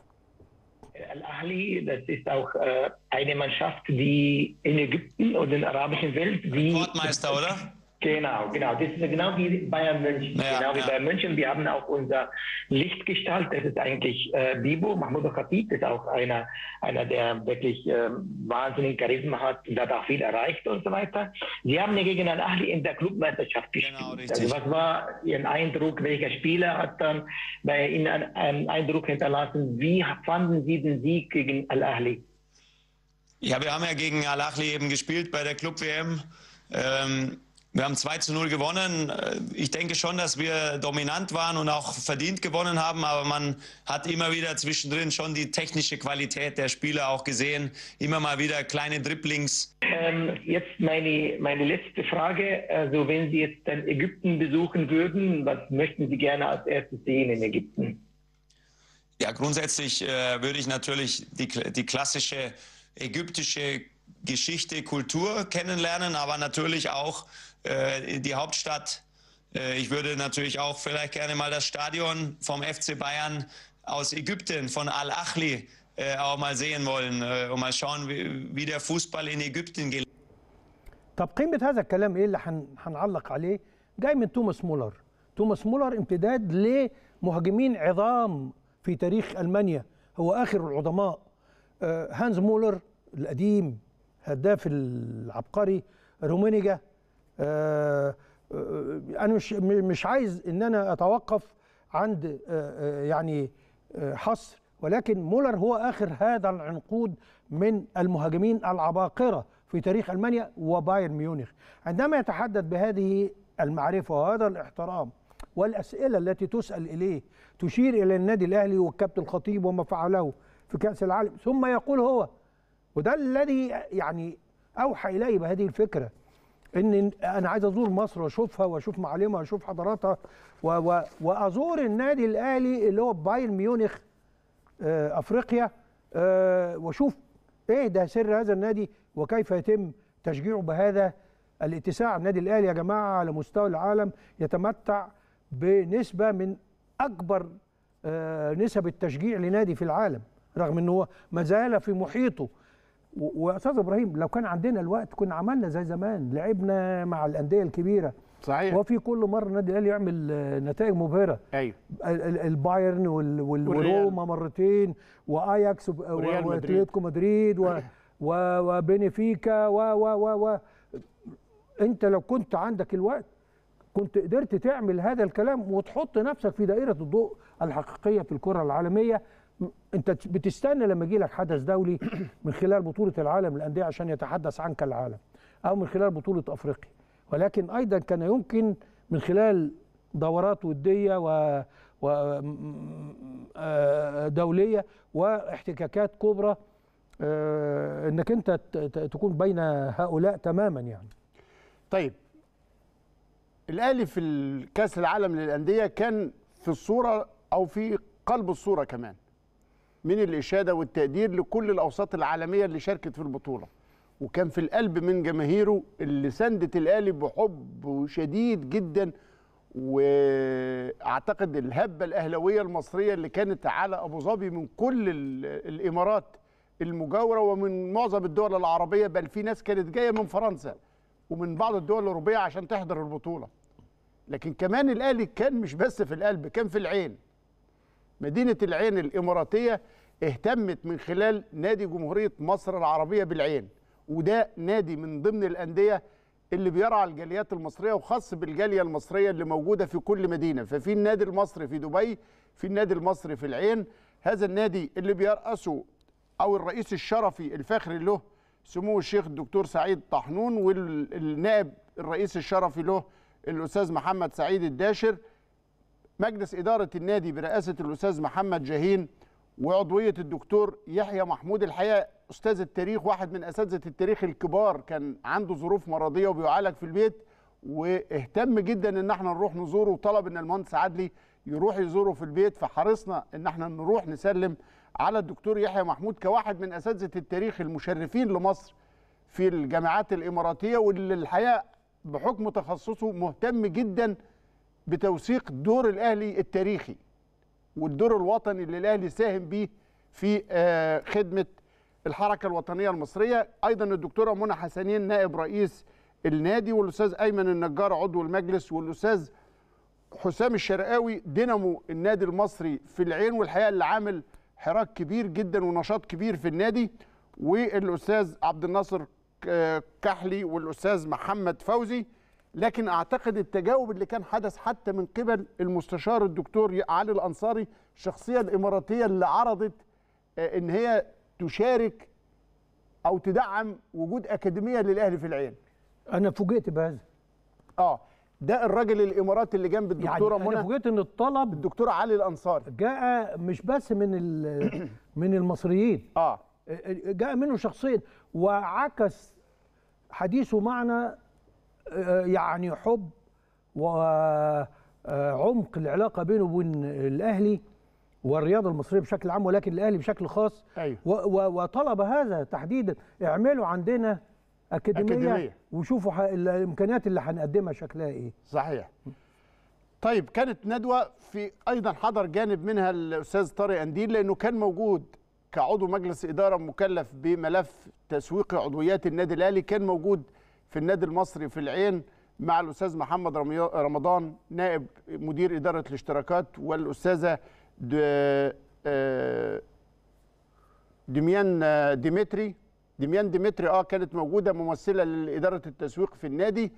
Al-Ahli, das ist auch äh, eine Mannschaft, die in Ägypten und in der arabischen Welt wie Rekordmeister, oder? genau, genau, das ist genau wie Bayern München, Ja, genau wie ja. Bayern München. Wir haben auch unser Lichtgestalt, das ist eigentlich äh, Bibo Mahmoud Khatib, das ist auch einer, einer, der wirklich äh, wahnsinnigen Charisma hat und hat auch viel erreicht und so weiter. Sie haben ja gegen Al-Ahli in der Clubmeisterschaft gespielt. Genau, richtig. Also was war Ihr Eindruck? Welcher Spieler hat dann bei Ihnen einen, einen Eindruck hinterlassen? Wie fanden Sie den Sieg gegen Al-Ahli? Ja, wir haben ja gegen Al-Achli eben gespielt bei der Club-WM. Ähm, wir haben 2 zu 0 gewonnen. Äh, Ich denke schon, dass wir dominant waren und auch verdient gewonnen haben, aber man hat immer wieder zwischendrin schon die technische Qualität der Spieler auch gesehen. Immer mal wieder kleine Dribblings. Ähm, jetzt meine, meine letzte Frage. Also wenn Sie jetzt dann Ägypten besuchen würden, was möchten Sie gerne als erstes sehen in Ägypten? Ja, grundsätzlich äh, würde ich natürlich die, die klassische ägyptische Geschichte, Kultur kennenlernen, aber natürlich auch äh, die Hauptstadt. Äh, ich würde natürlich auch vielleicht gerne mal das Stadion vom FC Bayern aus Ägypten, von Al-Achli, äh, auch mal sehen wollen äh, und mal schauen, wie, wie der Fußball in Ägypten geht. طب قيمة هذا الكلام ايه اللي هن- هنعلق عليه؟ جاي من توماس مولر. توماس مولر امتداد لمهاجمين عظام في تاريخ المانيا، هو اخر العظماء. آه، هانز مولر القديم هداف العبقري رومينيجا آه، آه، انا مش م- مش عايز ان انا اتوقف عند آه، آه، يعني آه، حصر ولكن مولر هو اخر هذا العنقود من المهاجمين العباقره في تاريخ المانيا وبايرن ميونخ عندما يتحدث بهذه المعرفه وهذا الاحترام والاسئله التي تسال اليه تشير الى النادي الاهلي والكابتن الخطيب وما فعله في كاس العالم ثم يقول هو وده الذي يعني اوحى الي بهذه الفكره ان انا عايز ازور مصر واشوفها واشوف معالمها واشوف حضاراتها و و وازور النادي الاهلي اللي هو بايرن ميونخ آه، افريقيا آه، واشوف ايه ده سر هذا النادي وكيف يتم تشجيعه بهذا الاتساع النادي الاهلي يا جماعه على مستوى العالم يتمتع بنسبه من اكبر آه، نسب التشجيع لنادي في العالم رغم ان هو ما زال في محيطه و- واستاذ ابراهيم لو كان عندنا الوقت كنا عملنا زي زمان لعبنا مع الانديه الكبيره صحيح وفي كل مره النادي الاهلي يعمل آه، نتائج مبهره ايوه ال- ال- البايرن وال- وال- والريال. وروما مرتين واياكس و- وريال مدريد. واتلتيكو مدريد و- و- وبنفيكا و و و و انت لو كنت عندك الوقت كنت قدرت تعمل هذا الكلام وتحط نفسك في دائره الضوء الحقيقيه في الكره العالميه م- انت ت- بتستنى لما يجي لك حدث دولي من خلال بطوله العالم للانديه عشان يتحدث عنك العالم او من خلال بطوله افريقيا ولكن ايضا كان يمكن من خلال دورات وديه و و م- آه، دوليه واحتكاكات كبرى آه، انك انت ت- ت- تكون بين هؤلاء تماما يعني طيب الاهلي في كاس العالم للانديه كان في الصوره او في قلب الصوره كمان من الاشاده والتقدير لكل الاوساط العالميه اللي شاركت في البطوله وكان في القلب من جماهيره اللي ساندت الاهلي بحب شديد جدا واعتقد الهبه الاهلاويه المصريه اللي كانت على ابو ظبي من كل ال- الامارات المجاوره ومن معظم الدول العربيه بل في ناس كانت جايه من فرنسا ومن بعض الدول الاوروبيه عشان تحضر البطوله لكن كمان الاهلي كان مش بس في القلب كان في العين مدينه العين الاماراتيه اهتمت من خلال نادي جمهوريه مصر العربيه بالعين وده نادي من ضمن الانديه اللي بيرعى الجاليات المصريه وخاص بالجاليه المصريه اللي موجوده في كل مدينه ففي النادي المصري في دبي في النادي المصري في العين هذا النادي اللي بيرأسه او الرئيس الشرفي الفخري له سمو الشيخ الدكتور سعيد طحنون والنائب الرئيس الشرفي له الاستاذ محمد سعيد الداشر مجلس اداره النادي برئاسه الاستاذ محمد جاهين وعضويه الدكتور يحيى محمود الحقيقه استاذ التاريخ واحد من اساتذه التاريخ الكبار كان عنده ظروف مرضيه وبيعالج في البيت واهتم جدا ان احنا نروح نزوره وطلب ان المهندس عدلي يروح يزوره في البيت فحرصنا ان احنا نروح نسلم على الدكتور يحيى محمود كواحد من اساتذه التاريخ المشرفين لمصر في الجامعات الاماراتيه واللي الحقيقه بحكم تخصصه مهتم جدا بتوثيق دور الاهلي التاريخي والدور الوطني اللي الاهلي ساهم بيه في آه، خدمه الحركه الوطنيه المصريه ايضا الدكتوره منى حسنين نائب رئيس النادي والاستاذ ايمن النجار عضو المجلس والاستاذ حسام الشرقاوي دينامو النادي المصري في العين والحقيقه اللي عامل حراك كبير جدا ونشاط كبير في النادي والاستاذ عبد الناصر ك- كحلي والاستاذ محمد فوزي لكن اعتقد التجاوب اللي كان حدث حتى من قبل المستشار الدكتور علي الانصاري الشخصيه الاماراتيه اللي عرضت آه، ان هي تشارك او تدعم وجود اكاديميه للاهلي في العين انا فوجئت بهذا اه ده الراجل الاماراتي اللي جنب الدكتوره يعني انا منى فوجئت ان الطلب الدكتور علي الانصاري جاء مش بس من ال- من المصريين اه جاء منه شخصيا وعكس حديثه معنا آه، يعني حب وعمق العلاقه بينه وبين الاهلي والرياضه المصريه بشكل عام ولكن الاهلي بشكل خاص ايوه و- و- وطلب هذا تحديدا اعملوا عندنا اكاديميه, أكاديمية. وشوفوا ح- الامكانيات اللي هنقدمها شكلها ايه صحيح طيب كانت ندوه في ايضا حضر جانب منها الاستاذ طارق انديل لانه كان موجود كعضو مجلس اداره مكلف بملف تسويق عضويات النادي الاهلي كان موجود في النادي المصري في العين مع الاستاذ محمد رمي- رمضان نائب مدير اداره الاشتراكات والاستاذه د... آه، دميان آه، ديمتري دميان ديمتري اه كانت موجوده ممثله لاداره التسويق في النادي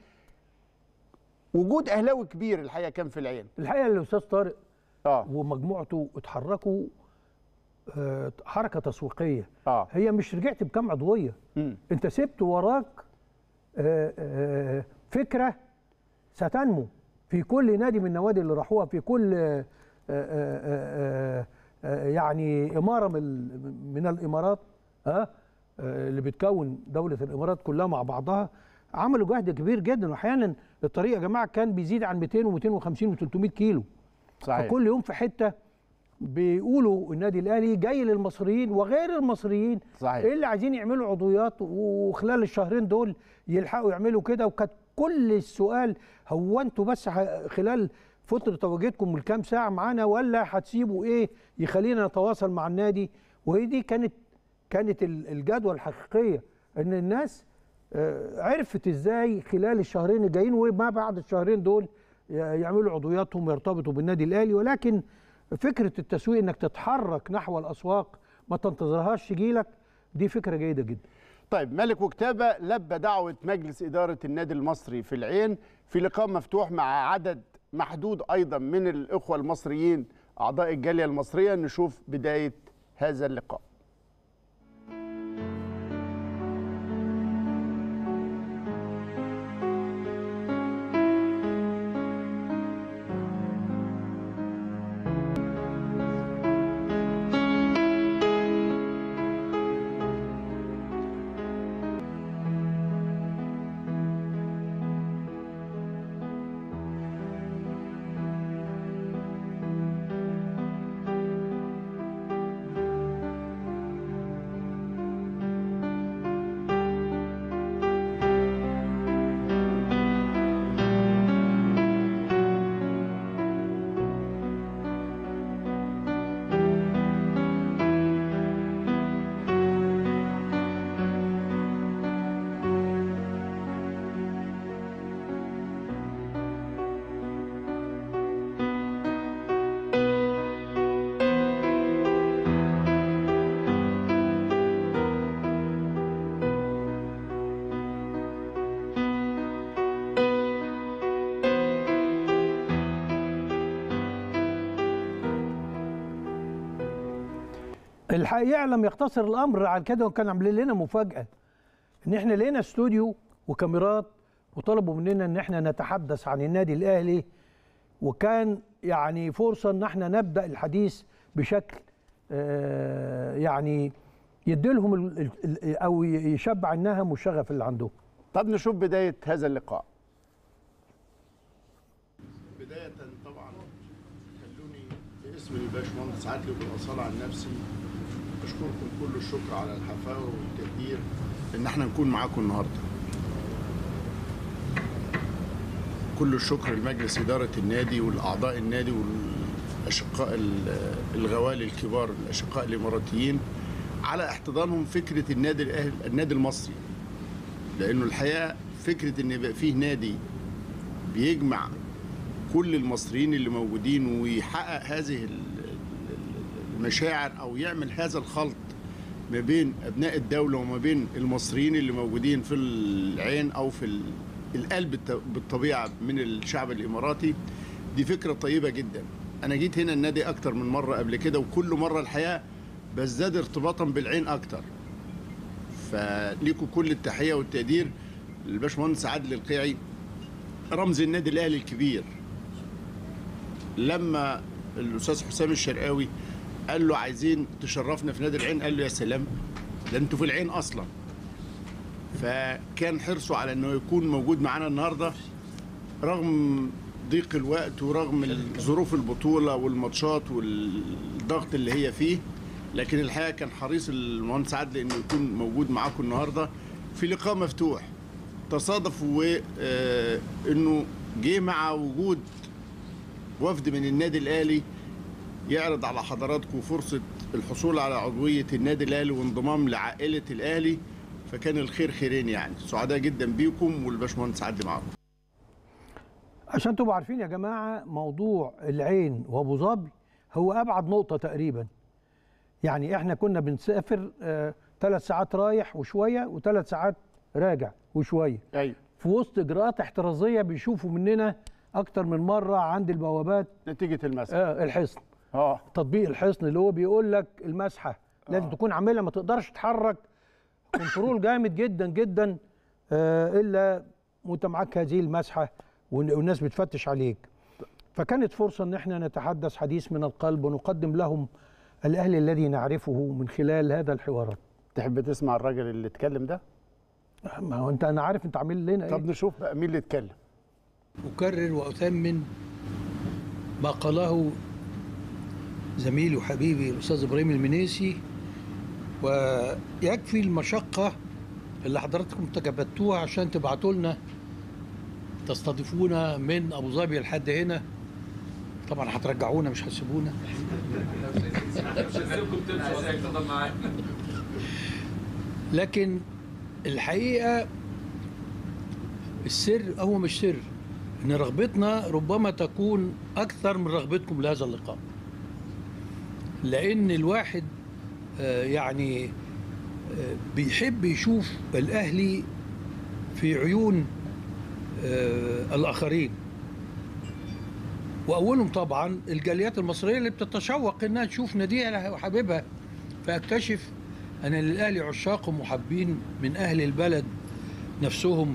وجود اهلاوي كبير الحقيقه كان في العين الحقيقه الاستاذ طارق اه ومجموعته اتحركوا آه، حركه تسويقيه اه هي مش رجعت بكام عضويه مم. انت سبت وراك آه، آه، فكره ستنمو في كل نادي من النوادي اللي راحوها في كل آه، آه، آه، آه، يعني اماره من ال- من الامارات ها آه، اللي بتكون دوله الامارات كلها مع بعضها عملوا جهد كبير جدا واحيانا الطريق يا جماعه كان بيزيد عن 200 و250 و300 كيلو صحيح فكل يوم في حته بيقولوا النادي الاهلي جاي للمصريين وغير المصريين صحيح. اللي عايزين يعملوا عضويات وخلال الشهرين دول يلحقوا يعملوا كده وكانت كل السؤال هو انتوا بس ح- خلال فتره تواجدكم الكام ساعه معانا ولا هتسيبوا ايه يخلينا نتواصل مع النادي وهي دي كانت كانت ال- الجدوى الحقيقيه ان الناس آه، عرفت ازاي خلال الشهرين الجايين وما بعد الشهرين دول ي- يعملوا عضوياتهم ويرتبطوا بالنادي الاهلي ولكن فكره التسويق انك تتحرك نحو الاسواق ما تنتظرهاش تجيلك دي فكره جيده جدا طيب ملك وكتابه لبى دعوه مجلس اداره النادي المصري في العين في لقاء مفتوح مع عدد محدود ايضا من الاخوه المصريين اعضاء الجاليه المصريه نشوف بدايه هذا اللقاء الحقيقه لم يقتصر الامر على كده وكان عاملين لنا مفاجاه ان احنا لقينا استوديو وكاميرات وطلبوا مننا ان احنا نتحدث عن النادي الاهلي وكان يعني فرصه ان احنا نبدا الحديث بشكل آه، يعني يديلهم ال- ال- ال- او يشبع النهم والشغف اللي عندهم طب نشوف بدايه هذا اللقاء بدايه طبعا خلوني باسم الباشمهندس عدلي وبالاصاله عن نفسي اشكركم كل الشكر على الحفاوه والتقدير ان احنا نكون معاكم النهارده كل الشكر لمجلس اداره النادي والاعضاء النادي والاشقاء ال- الغوالي الكبار الاشقاء الاماراتيين على احتضانهم فكره النادي الاهلي النادي المصري لانه الحقيقه فكره ان يبقى فيه نادي بيجمع كل المصريين اللي موجودين ويحقق هذه ال- ال- المشاعر او يعمل هذا الخلط ما بين ابناء الدوله وما بين المصريين اللي موجودين في العين او في ال- القلب الت- بالطبيعه من الشعب الاماراتي دي فكره طيبه جدا انا جيت هنا النادي اكتر من مره قبل كده وكل مره الحقيقه بزداد ارتباطا بالعين اكتر فليكوا كل التحيه والتقدير للباشمهندس عادل القيعي رمز النادي الاهلي الكبير لما الاستاذ حسام الشرقاوي قال له عايزين تشرفنا في نادي العين قال له يا سلام ده انتوا في العين اصلا فكان حرصه على انه يكون موجود معانا النهارده رغم ضيق الوقت ورغم ظروف البطوله والماتشات والضغط اللي هي فيه لكن الحقيقه كان حريص المهندس عادل انه يكون موجود معاكم النهارده في لقاء مفتوح تصادف وانه جه مع وجود وفد من النادي الاهلي يعرض على حضراتكم فرصه الحصول على عضويه النادي الاهلي وانضمام لعائله الاهلي فكان الخير خيرين يعني سعداء جدا بيكم والباشمهندس عدلي معاكم عشان تبقوا عارفين يا جماعه موضوع العين وابو ظبي هو ابعد نقطه تقريبا يعني احنا كنا بنسافر ثلاث ساعات رايح وشويه وثلاث ساعات راجع وشويه ايوه في وسط اجراءات احترازيه بيشوفوا مننا اكتر من مره عند البوابات نتيجه المسح آه الحصن اه تطبيق الحصن اللي هو بيقول لك المسحه لازم تكون عاملها ما تقدرش تتحرك كنترول جامد جدا جدا آه الا وانت معاك هذه المسحه والن- والناس بتفتش عليك فكانت فرصه ان احنا نتحدث حديث من القلب ونقدم لهم الاهلي الذي نعرفه من خلال هذا الحوارات تحب تسمع الراجل اللي اتكلم ده ما هو انت انا عارف انت عامل لنا طب ايه نشوف بقى مين اللي اتكلم أكرر وأثمن ما قاله زميلي وحبيبي الأستاذ إبراهيم المنيسي ويكفي المشقة اللي حضراتكم تجبدتوها عشان تبعتوا لنا تستضيفونا من أبو ظبي لحد هنا طبعا هترجعونا مش هتسيبونا لكن الحقيقة السر هو مش سر ان رغبتنا ربما تكون اكثر من رغبتكم لهذا اللقاء لان الواحد آه، يعني آه، بيحب يشوف الاهلي في عيون آه، الاخرين واولهم طبعا الجاليات المصريه اللي بتتشوق انها تشوف ناديها وحبيبها فاكتشف ان للاهلي عشاق ومحبين من اهل البلد نفسهم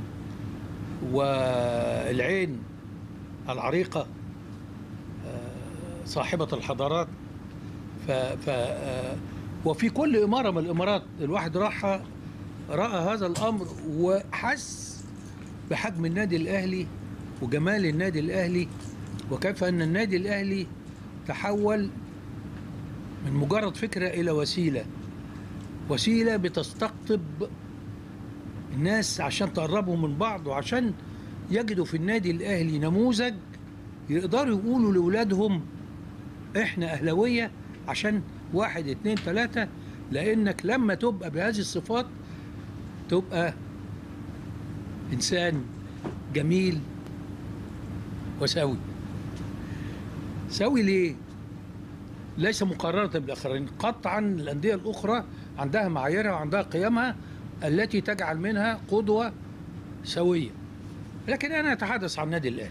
والعين العريقة آه، صاحبة الحضارات ف, ف آه، وفي كل إمارة من الإمارات الواحد راح رأى هذا الأمر وحس بحجم النادي الأهلي وجمال النادي الأهلي وكيف أن النادي الأهلي تحول من مجرد فكرة إلى وسيلة وسيلة بتستقطب الناس عشان تقربهم من بعض وعشان يجدوا في النادي الاهلي نموذج يقدروا يقولوا لاولادهم احنا اهلاويه عشان واحد اتنين تلاته لانك لما تبقى بهذه الصفات تبقى انسان جميل وسوي سوي ليه؟ ليس مقارنة بالآخرين قطعا الأندية الأخرى عندها معاييرها وعندها قيمها التي تجعل منها قدوة سوية لكن أنا أتحدث عن النادي الأهلي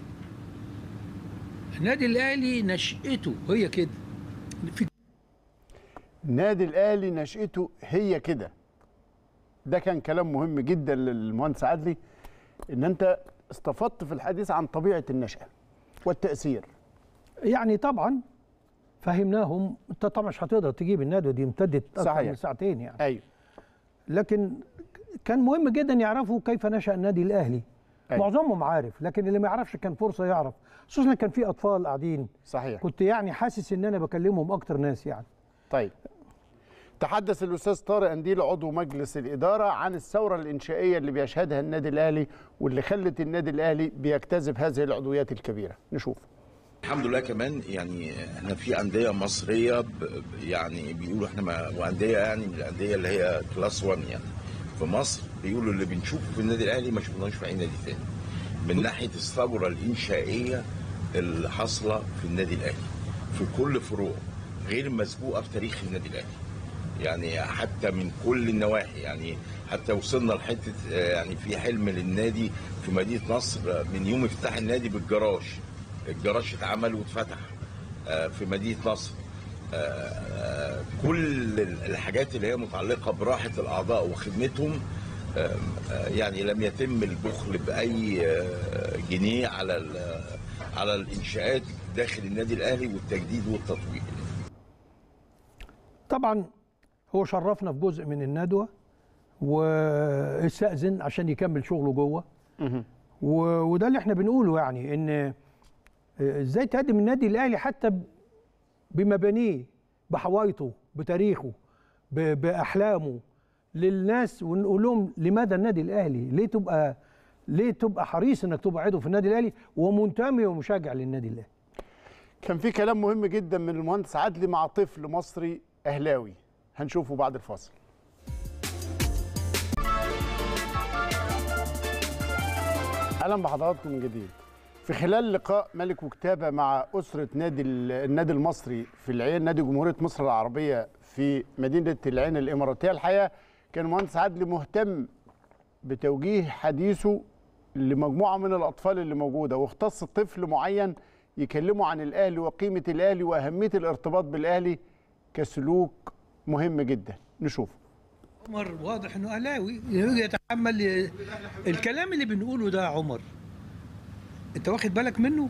النادي الأهلي نشأته هي كده في نادي الاهلي نشأته هي كده ده كان كلام مهم جدا للمهندس عدلي ان انت استفدت في الحديث عن طبيعه النشأة والتأثير يعني طبعا فهمناهم انت طبعا مش هتقدر تجيب الندوه دي امتدت اكثر صحيح. من ساعتين يعني ايوه لكن كان مهم جدا يعرفوا كيف نشا النادي الاهلي أيوة. معظمهم عارف لكن اللي ما يعرفش كان فرصه يعرف خصوصا كان في اطفال قاعدين صحيح كنت يعني حاسس ان انا بكلمهم اكتر ناس يعني طيب تحدث الاستاذ طارق انديل عضو مجلس الاداره عن الثوره الانشائيه اللي بيشهدها النادي الاهلي واللي خلت النادي الاهلي بيجتذب هذه العضويات الكبيره نشوف الحمد لله كمان يعني احنا في انديه مصريه ب- ب- يعني بيقولوا احنا ما وانديه يعني من الانديه اللي هي كلاس 1 يعني في مصر بيقولوا اللي بنشوفه في النادي الاهلي ما شفناهوش في اي نادي تاني من ناحيه الثوره الانشائيه اللي حاصله في النادي الاهلي في كل فروع غير مسبوقه في تاريخ النادي الاهلي يعني حتى من كل النواحي يعني حتى وصلنا لحته آه، يعني في حلم للنادي في مدينه نصر آه، من يوم افتتاح النادي بالجراج الجراج اتعمل واتفتح آه، في مدينه نصر آه، آه، كل الحاجات اللي هي متعلقه براحه الاعضاء وخدمتهم آه، آه، يعني لم يتم البخل باي آه، جنيه على ال- على الانشاءات داخل النادي الاهلي والتجديد والتطوير طبعا هو شرفنا في جزء من الندوه واستأذن عشان يكمل شغله جوه و- وده اللي احنا بنقوله يعني ان آه، ازاي تقدم النادي الاهلي حتى ب- بمبانيه بحوايطه بتاريخه ب- باحلامه للناس ونقول لهم لماذا النادي الاهلي ليه تبقى ليه تبقى حريص انك تبقى عضو في النادي الاهلي ومنتمي ومشجع للنادي الاهلي كان في كلام مهم جدا من المهندس عدلي مع طفل مصري اهلاوي هنشوفه بعد الفاصل اهلا بحضراتكم من جديد في خلال لقاء ملك وكتابه مع اسره نادي ال- النادي المصري في العين نادي جمهوريه مصر العربيه في مدينه العين الاماراتيه الحقيقه كان المهندس عدلي مهتم بتوجيه حديثه لمجموعه من الاطفال اللي موجوده واختص طفل معين يكلموا عن الاهلي وقيمه الاهلي واهميه الارتباط بالاهلي كسلوك مهم جدا نشوف عمر واضح انه اهلاوي يتحمل الكلام اللي بنقوله ده يا عمر انت واخد بالك منه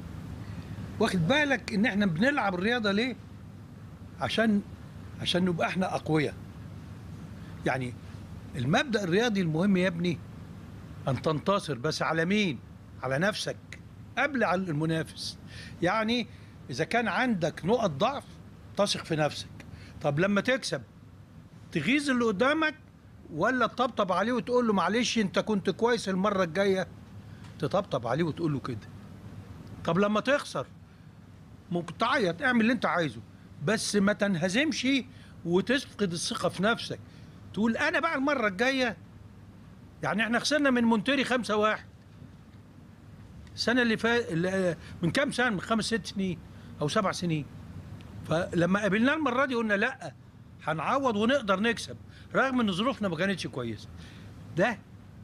واخد بالك ان احنا بنلعب الرياضه ليه عشان عشان نبقى احنا اقوياء يعني المبدا الرياضي المهم يا ابني ان تنتصر بس على مين على نفسك قبل على المنافس يعني اذا كان عندك نقط ضعف تثق في نفسك طب لما تكسب تغيظ اللي قدامك ولا تطبطب عليه وتقول له معلش انت كنت كويس المره الجايه تطبطب عليه وتقول له كده طب لما تخسر ممكن تعيط اعمل اللي انت عايزه بس ما تنهزمش وتفقد الثقه في نفسك تقول انا بقى المره الجايه يعني احنا خسرنا من مونتيري خمسة واحد السنه اللي فات من كام سنه من خمس ست سنين او سبع سنين فلما قابلناه المره دي قلنا لا هنعوض ونقدر نكسب رغم ان ظروفنا ما كانتش كويسه ده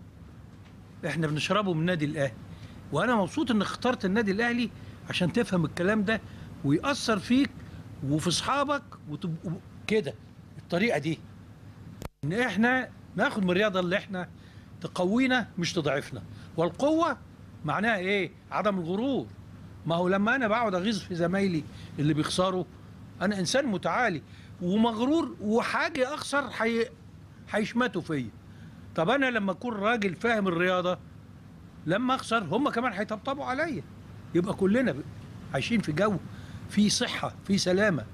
احنا بنشربه من النادي الاهلي وانا مبسوط ان اخترت النادي الاهلي عشان تفهم الكلام ده ويأثر فيك وفي اصحابك وتبقوا كده الطريقه دي ان احنا ناخد من الرياضه اللي احنا تقوينا مش تضعفنا والقوه معناها ايه عدم الغرور ما هو لما انا بقعد اغيظ في زمايلي اللي بيخسروا انا انسان متعالي ومغرور وحاجه اخسر حي... هيشمتوا فيا طب انا لما اكون راجل فاهم الرياضه لما اخسر هم كمان هيطبطبوا عليا يبقى كلنا ب- عايشين في جو في صحه في سلامه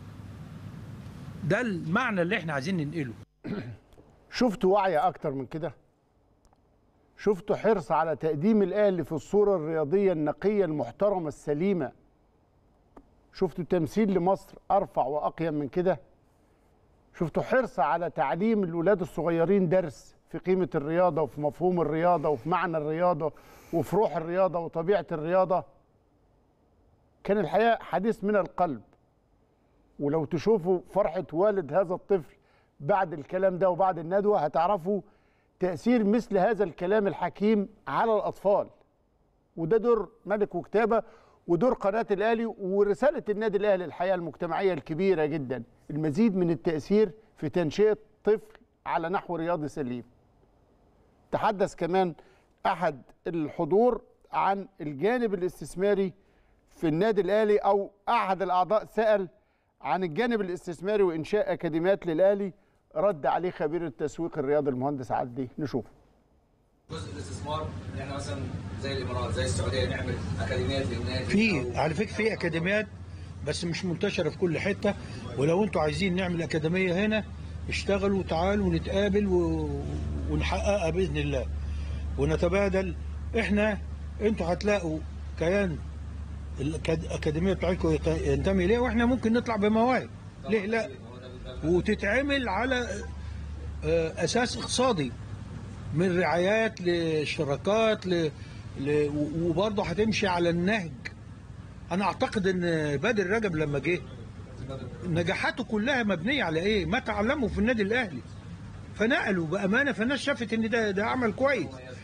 ده المعنى اللي احنا عايزين ننقله شفتوا وعي اكتر من كده شفتوا حرص على تقديم الاهلي في الصوره الرياضيه النقيه المحترمه السليمه شفتوا تمثيل لمصر ارفع واقيم من كده شفتوا حرص على تعليم الولاد الصغيرين درس في قيمه الرياضه وفي مفهوم الرياضه وفي معنى الرياضه وفي روح الرياضه وطبيعه الرياضه كان الحقيقه حديث من القلب ولو تشوفوا فرحه والد هذا الطفل بعد الكلام ده وبعد الندوه هتعرفوا تاثير مثل هذا الكلام الحكيم على الاطفال وده دور ملك وكتابه ودور قناه الاهلي ورساله النادي الاهلي الحياه المجتمعيه الكبيره جدا المزيد من التاثير في تنشئه طفل على نحو رياضي سليم تحدث كمان احد الحضور عن الجانب الاستثماري في النادي الاهلي او احد الاعضاء سال عن الجانب الاستثماري وانشاء اكاديميات للاهلي رد عليه خبير التسويق الرياضي المهندس عدلي نشوف جزء الاستثمار ان احنا مثلا زي الامارات زي السعوديه نعمل اكاديميات للنادي في على فكره في اكاديميات بس مش منتشره في كل حته ولو انتوا عايزين نعمل اكاديميه هنا اشتغلوا تعالوا نتقابل و... ونحققها باذن الله ونتبادل احنا انتوا هتلاقوا كيان الاكاديميه بتاعتكم يت- ينتمي اليها واحنا ممكن نطلع بمواهب ليه لا وتتعمل على آه، اساس اقتصادي من رعايات لشراكات ل... ل... وبرضه هتمشي على النهج انا اعتقد ان بدر رجب لما جه نجاحاته كلها مبنيه على ايه ما تعلمه في النادي الاهلي فنقلوا بامانه فالناس شافت ان ده ده عمل كويس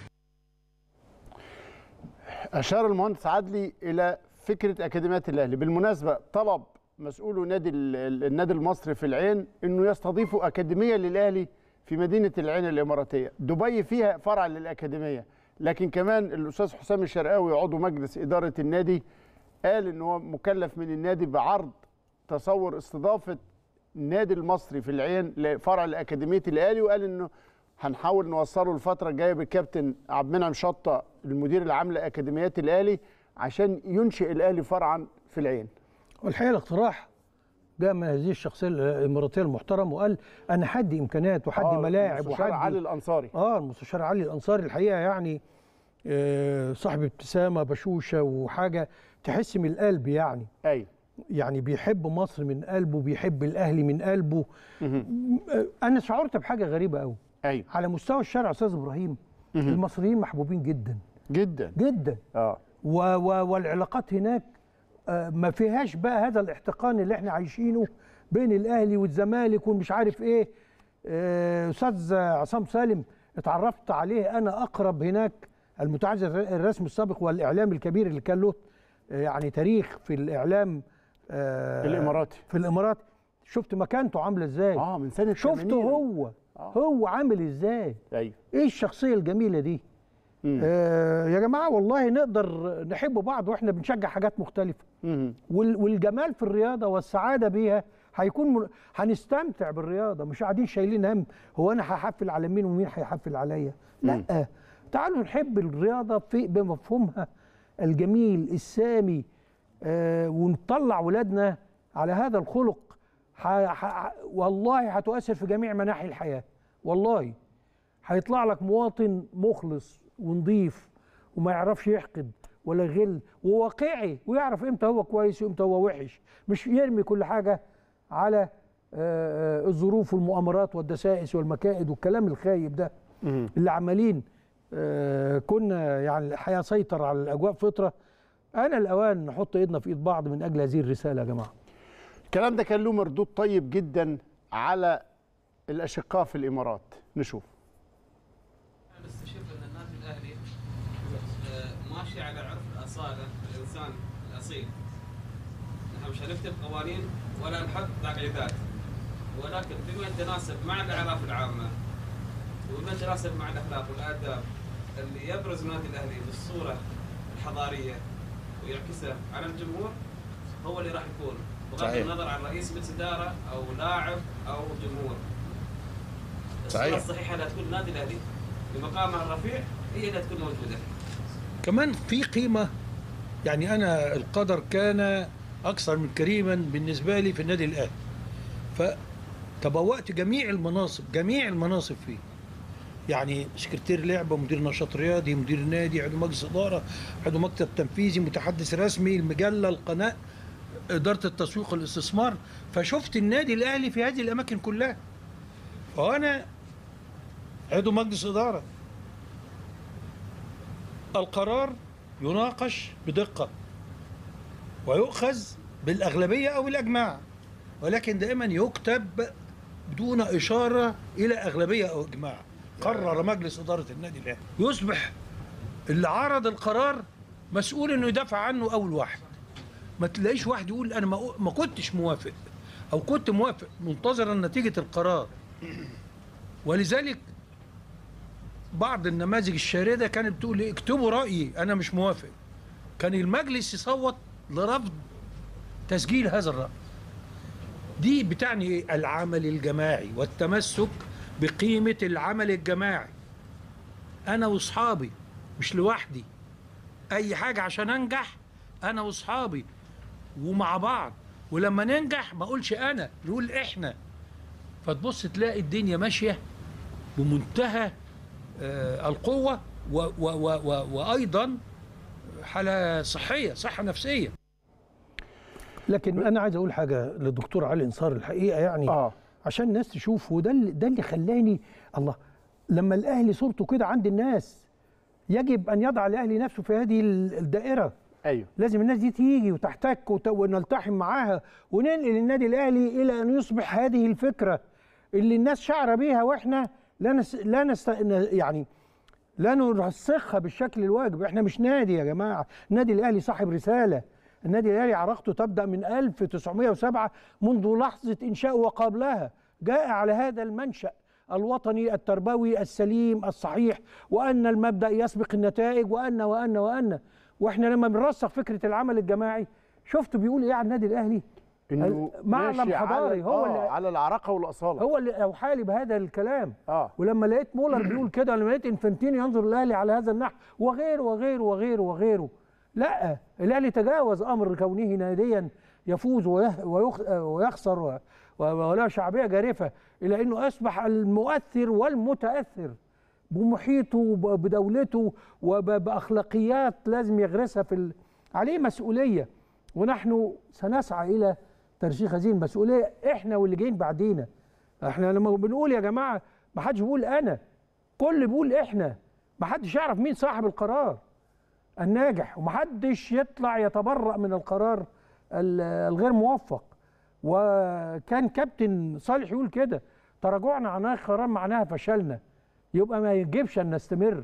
اشار المهندس عدلي الى فكره اكاديميات الاهلي بالمناسبه طلب مسؤولو نادي ال- ال- النادي المصري في العين انه يستضيفوا اكاديميه للاهلي في مدينه العين الاماراتيه دبي فيها فرع للاكاديميه لكن كمان الاستاذ حسام الشرقاوي عضو مجلس اداره النادي قال ان هو مكلف من النادي بعرض تصور استضافه النادي المصري في العين لفرع لاكاديميه الاهلي وقال انه هنحاول نوصله الفتره الجايه بالكابتن عبد المنعم شطه المدير العام لاكاديميات الاهلي عشان ينشئ الاهلي فرعا في العين والحقيقه الاقتراح جاء من هذه الشخصيه الاماراتيه المحترمه وقال انا حدي امكانيات وحدي آه، ملاعب المستشار علي وحدي الانصاري اه المستشار علي الانصاري الحقيقه يعني آه، صاحب ابتسامه بشوشه وحاجه تحس من القلب يعني ايوه يعني بيحب مصر من قلبه بيحب الاهلي من قلبه آه، انا شعرت بحاجه غريبه قوي ايوه على مستوى الشارع استاذ ابراهيم المصريين محبوبين جدا جدا جدا اه و و والعلاقات هناك آه، ما فيهاش بقى هذا الاحتقان اللي احنا عايشينه بين الاهلي والزمالك ومش عارف ايه آه، استاذ عصام سالم اتعرفت عليه انا اقرب هناك المتعزز الرسمي السابق والاعلام الكبير اللي كان له آه، يعني تاريخ في الاعلام آه، الاماراتي في الامارات شفت مكانته عامله ازاي اه من سنه شفته 80. هو هو عامل ازاي ايوه ايه الشخصيه الجميله دي مم. آه يا جماعه والله نقدر نحب بعض واحنا بنشجع حاجات مختلفه مهم. وال- والجمال في الرياضه والسعاده بيها هيكون من... هنستمتع بالرياضه مش قاعدين شايلين هم هو انا هحفل على مين ومين هيحفل عليا لا تعالوا نحب الرياضه في بمفهومها الجميل السامي آه ونطلع ولادنا على هذا الخلق ح... ح... والله هتؤثر في جميع مناحي الحياه والله هيطلع لك مواطن مخلص ونضيف وما يعرفش يحقد ولا غل وواقعي ويعرف امتى هو كويس وامتى هو وحش مش يرمي كل حاجه على آه، آه، الظروف والمؤامرات والدسائس والمكائد والكلام الخايب ده اللي عمالين آه، كنا يعني الحياه سيطر على الاجواء فتره انا الاوان نحط ايدنا في ايد بعض من اجل هذه الرساله يا جماعه الكلام ده كان له مردود طيب جدا على الاشقاء في الامارات نشوف نستشف ان النادي الاهلي آه، ماشي على عرف الاصاله الانسان الاصيل نحن مش هنكتب قوانين ولا نحط تقعيدات ولكن بما يتناسب مع الاعراف العامه وبما يتناسب مع الاخلاق والاداب اللي يبرز النادي الاهلي بالصوره الحضاريه ويعكسها على الجمهور هو اللي راح يكون بغض صحيح. النظر عن رئيس مجلس اداره او لاعب او جمهور الصوره صحيح. الصحيحه اللي هتكون النادي الاهلي بمقامها الرفيع هي اللي هتكون موجوده كمان في قيمه يعني انا القدر كان اكثر من كريما بالنسبه لي في النادي الاهلي فتبوأت جميع المناصب جميع المناصب فيه يعني سكرتير لعبه مدير نشاط رياضي مدير نادي عضو مجلس اداره عضو مكتب تنفيذي متحدث رسمي المجله القناه اداره التسويق والاستثمار فشفت النادي الاهلي في هذه الاماكن كلها وانا عضو مجلس اداره القرار يناقش بدقة ويؤخذ بالأغلبية أو الأجماع ولكن دائما يكتب بدون إشارة إلى أغلبية أو إجماع قرر مجلس إدارة النادي الأهلي يصبح اللي عرض القرار مسؤول إنه يدافع عنه أول واحد ما تلاقيش واحد يقول انا ما, ما كنتش موافق او كنت موافق منتظرا نتيجه القرار ولذلك بعض النماذج الشارده كانت بتقول إيه، اكتبوا رايي انا مش موافق كان المجلس يصوت لرفض تسجيل هذا الراي دي بتعني إيه؟ العمل الجماعي والتمسك بقيمه العمل الجماعي انا واصحابي مش لوحدي اي حاجه عشان انجح انا واصحابي ومع بعض ولما ننجح ما اقولش انا نقول احنا فتبص تلاقي الدنيا ماشيه بمنتهى آه، القوه و و و و وايضا حاله صحيه صحه نفسيه لكن انا عايز اقول حاجه للدكتور علي انصار الحقيقه يعني اه عشان الناس تشوف وده اللي ده اللي خلاني الله لما الاهلي صورته كده عند الناس يجب ان يضع الاهلي نفسه في هذه الدائره ايوه لازم الناس دي تيجي وتحتك وت- ونلتحم معاها وننقل النادي الاهلي الى ان يصبح هذه الفكره اللي الناس شعره بيها واحنا لا نس لا نست يعني لا نرسخها بالشكل الواجب احنا مش نادي يا جماعه النادي الاهلي صاحب رساله النادي الاهلي عراقته تبدا من 1907 منذ لحظه انشائه وقبلها جاء على هذا المنشا الوطني التربوي السليم الصحيح وان المبدا يسبق النتائج وان وان وان واحنا لما بنرسخ فكره العمل الجماعي شفتوا بيقول ايه على النادي الاهلي انه معلم ماشي حضاري على هو آه اللي على العراقه والاصاله هو اللي اوحى لي بهذا الكلام اه ولما لقيت مولر بيقول كده لما لقيت انفانتينو ينظر الاهلي على هذا النحو وغيره وغيره وغيره وغيره لا الاهلي تجاوز امر كونه ناديا يفوز ويه- ويخ- ويخسر و- و- ولا شعبيه جارفه الى انه اصبح المؤثر والمتاثر بمحيطه وب- بدولته وباخلاقيات لازم يغرسها في ال... عليه مسؤوليه ونحن سنسعى الى ترسيخ هذه المسؤوليه احنا واللي جايين بعدينا احنا لما بنقول يا جماعه ما حدش بيقول انا كل بيقول احنا ما حدش يعرف مين صاحب القرار الناجح ومحدش يطلع يتبرأ من القرار ال- الغير موفق وكان كابتن صالح يقول كده تراجعنا عن هذا القرار معناها فشلنا يبقى ما يجبش ان نستمر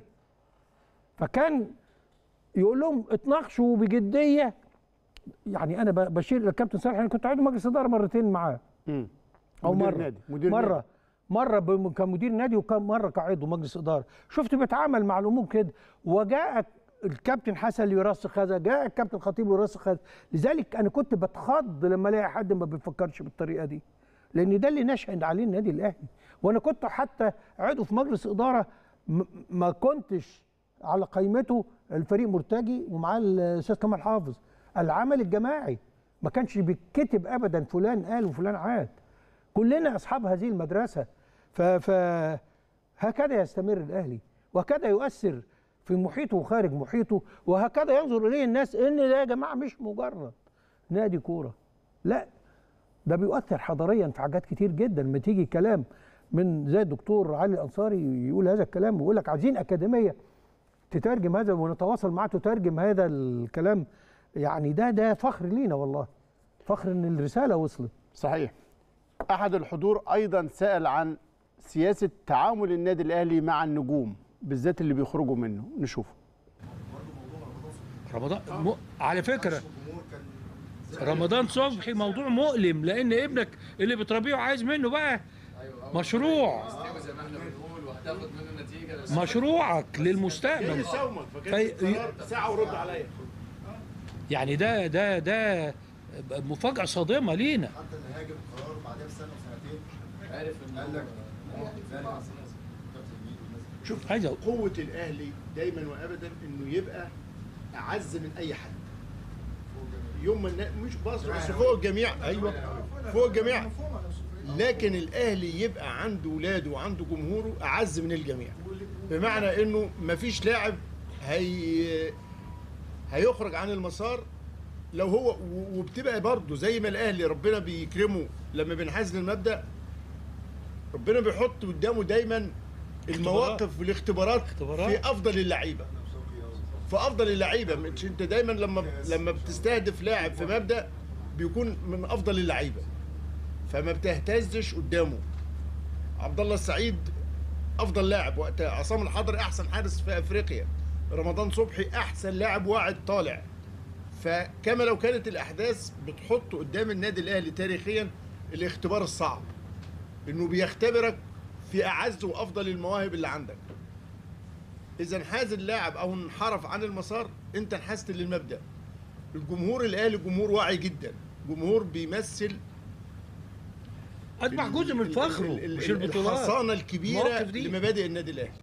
فكان يقول لهم اتناقشوا بجديه يعني انا ب- بشير للكابتن صالح انا كنت عضو مجلس اداره مرتين معاه مم. او مدير مره نادي مدير مره نادي. مره ب- كمدير نادي وكم مره كعضو مجلس اداره شفت بيتعامل مع الامور كده وجاء الكابتن حسن ليرسخ هذا جاء الكابتن خطيب ليرسخ هذا لذلك انا كنت بتخض لما الاقي حد ما بيفكرش بالطريقه دي لان ده اللي نشأ عليه النادي الاهلي وانا كنت حتى عضو في مجلس اداره م- ما كنتش على قائمته الفريق مرتجي ومعاه الاستاذ كمال حافظ العمل الجماعي ما كانش بيتكتب ابدا فلان قال وفلان عاد كلنا اصحاب هذه المدرسه ف ف هكذا يستمر الاهلي وهكذا يؤثر في محيطه وخارج محيطه وهكذا ينظر اليه الناس ان ده يا جماعه مش مجرد نادي كوره لا ده بيؤثر حضاريا في حاجات كتير جدا لما تيجي كلام من زي الدكتور علي الانصاري يقول هذا الكلام ويقول لك عايزين اكاديميه تترجم هذا ونتواصل معاه تترجم هذا الكلام يعني ده ده فخر لينا والله فخر ان الرساله وصلت صحيح احد الحضور ايضا سال عن سياسه تعامل النادي الاهلي مع النجوم بالذات اللي بيخرجوا منه نشوفه رمضان م... على فكره رمضان صبحي موضوع مؤلم لان ابنك اللي بتربيه عايز منه بقى مشروع زي ما احنا بنقول وهتاخد منه نتيجه مشروعك للمستقبل في... ساعه ورد عليا يعني ده ده ده مفاجاه صادمه لينا حتى اللي هاجم القرار بعدها بسنه وسنتين عارف ان قال لك شوف عايز قوه الاهلي دايما وابدا انه يبقى اعز من اي حد يوم ما النا- مش بس بس فوق الجميع ايوه فوق الجميع لكن الاهلي يبقى عنده ولاده وعنده جمهوره اعز من الجميع بمعنى انه مفيش لاعب هي هيخرج عن المسار لو هو و- وبتبقى برضه زي ما الاهلي ربنا بيكرمه لما بينحاز للمبدا ربنا بيحط قدامه دايما المواقف والاختبارات اختبارات. في افضل اللعيبه في افضل اللعيبه مش انت دايما لما لما بتستهدف لاعب في مبدا بيكون من افضل اللعيبه فما بتهتزش قدامه عبد الله السعيد افضل لاعب وقتها عصام الحضري احسن حارس في افريقيا رمضان صبحي احسن لاعب واعد طالع فكما لو كانت الاحداث بتحط قدام النادي الاهلي تاريخيا الاختبار الصعب انه بيختبرك في اعز وافضل المواهب اللي عندك اذا انحاز اللاعب او انحرف عن المسار انت انحازت للمبدا الجمهور الاهلي جمهور واعي جدا جمهور بيمثل اصبح جزء من ال- فخره ال- ال- مش البطولات الحصانه الكبيره المواقف دي. لمبادئ النادي الاهلي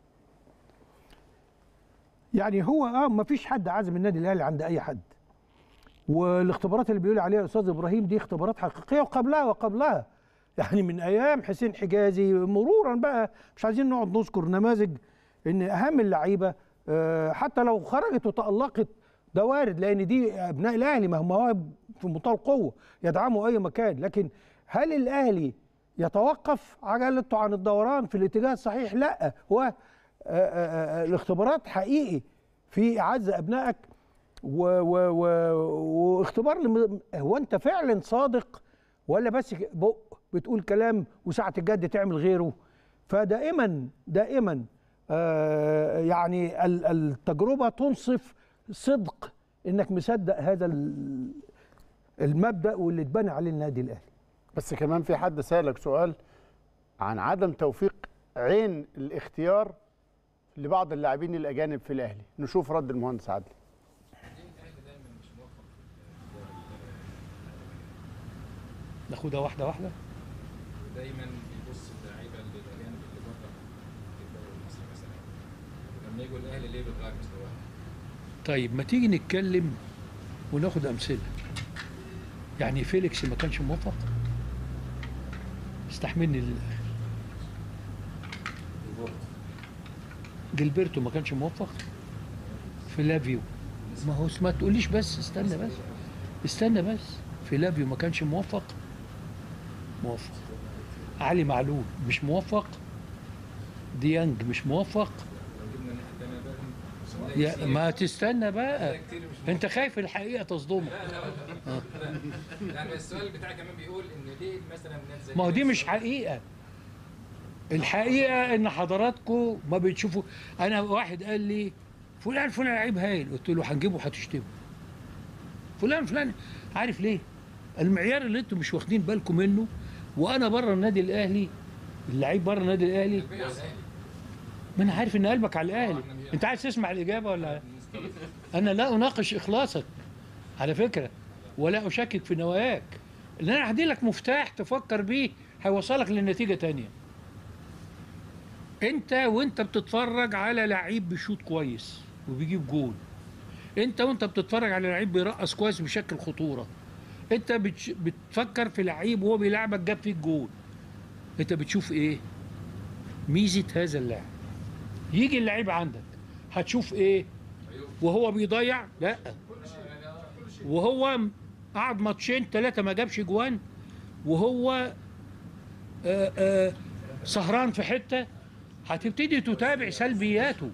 يعني هو اه ما فيش حد عازم النادي الاهلي عند اي حد والاختبارات اللي بيقول عليها الاستاذ ابراهيم دي اختبارات حقيقيه وقبلها وقبلها يعني من ايام حسين حجازي مرورا بقى مش عايزين نقعد نذكر نماذج ان اهم اللعيبه آه، حتى لو خرجت وتالقت ده وارد لان دي ابناء الاهلي ما هم مواهب في منتهى القوه يدعموا اي مكان لكن هل الاهلي يتوقف عجلته عن الدوران في الاتجاه الصحيح لا هو آه، آه، آه، الاختبارات حقيقي في اعز ابنائك و و و واختبار لم- هو انت فعلا صادق ولا بس ك- بق بتقول كلام وساعه الجد تعمل غيره فدائما دائما آه يعني ال- التجربه تنصف صدق انك مصدق هذا ال- المبدا واللي اتبنى عليه النادي الاهلي بس كمان في حد سألك سؤال عن عدم توفيق عين الاختيار لبعض اللاعبين الأجانب في الأهلي نشوف رد المهندس عادل ناخدها واحده واحده دايما بيبص اللعيبه اللي الاجانب اللي بره في الدوري المصري مثلا لما يجوا الاهلي ليه بيتغير مستواهم؟ طيب ما تيجي نتكلم وناخد امثله يعني فيليكس ما كانش موفق استحملني للاخر جilberto ما كانش موفق فلافيو ما هو ما تقوليش بس استنى بس استنى بس فلافيو ما كانش موفق موفق علي معلول مش موفق ديانج مش موفق لو جبنا الناحيه الثانيه بقى نلاقي يا كتير- ما تستنى بقى نلاقي كتير مش انت خايف الحقيقه تصدمك يعني السؤال بتاعي كمان بيقول ان ليه مثلا ناس زي ما هو دي فيليكس مش حقيقه الحقيقه ان حضراتكم ما بتشوفوا انا واحد قال لي فلان فلان لعيب هايل قلت له هنجيبه هتشتمه فلان فلان عارف ليه المعيار اللي انتم مش واخدين بالكم منه وانا بره النادي الاهلي اللعيب بره النادي الاهلي ما انا عارف ان قلبك على الاهلي انت عايز تسمع الاجابه ولا انا لا اناقش اخلاصك على فكره ولا اشكك في نواياك ان انا هدي لك مفتاح تفكر بيه هيوصلك لنتيجه تانية انت وانت بتتفرج على لعيب بيشوط كويس وبيجيب جول انت وانت بتتفرج على لعيب بيرقص كويس بشكل خطوره انت بتش... بتفكر في لعيب وهو بيلعبك جاب فيك جول انت بتشوف ايه ميزه هذا اللاعب يجي اللعيب عندك هتشوف ايه وهو بيضيع لا وهو م- قعد ماتشين ثلاثه ما جابش جوان وهو آه آه سهران في حته هتبتدي تتابع سلبياته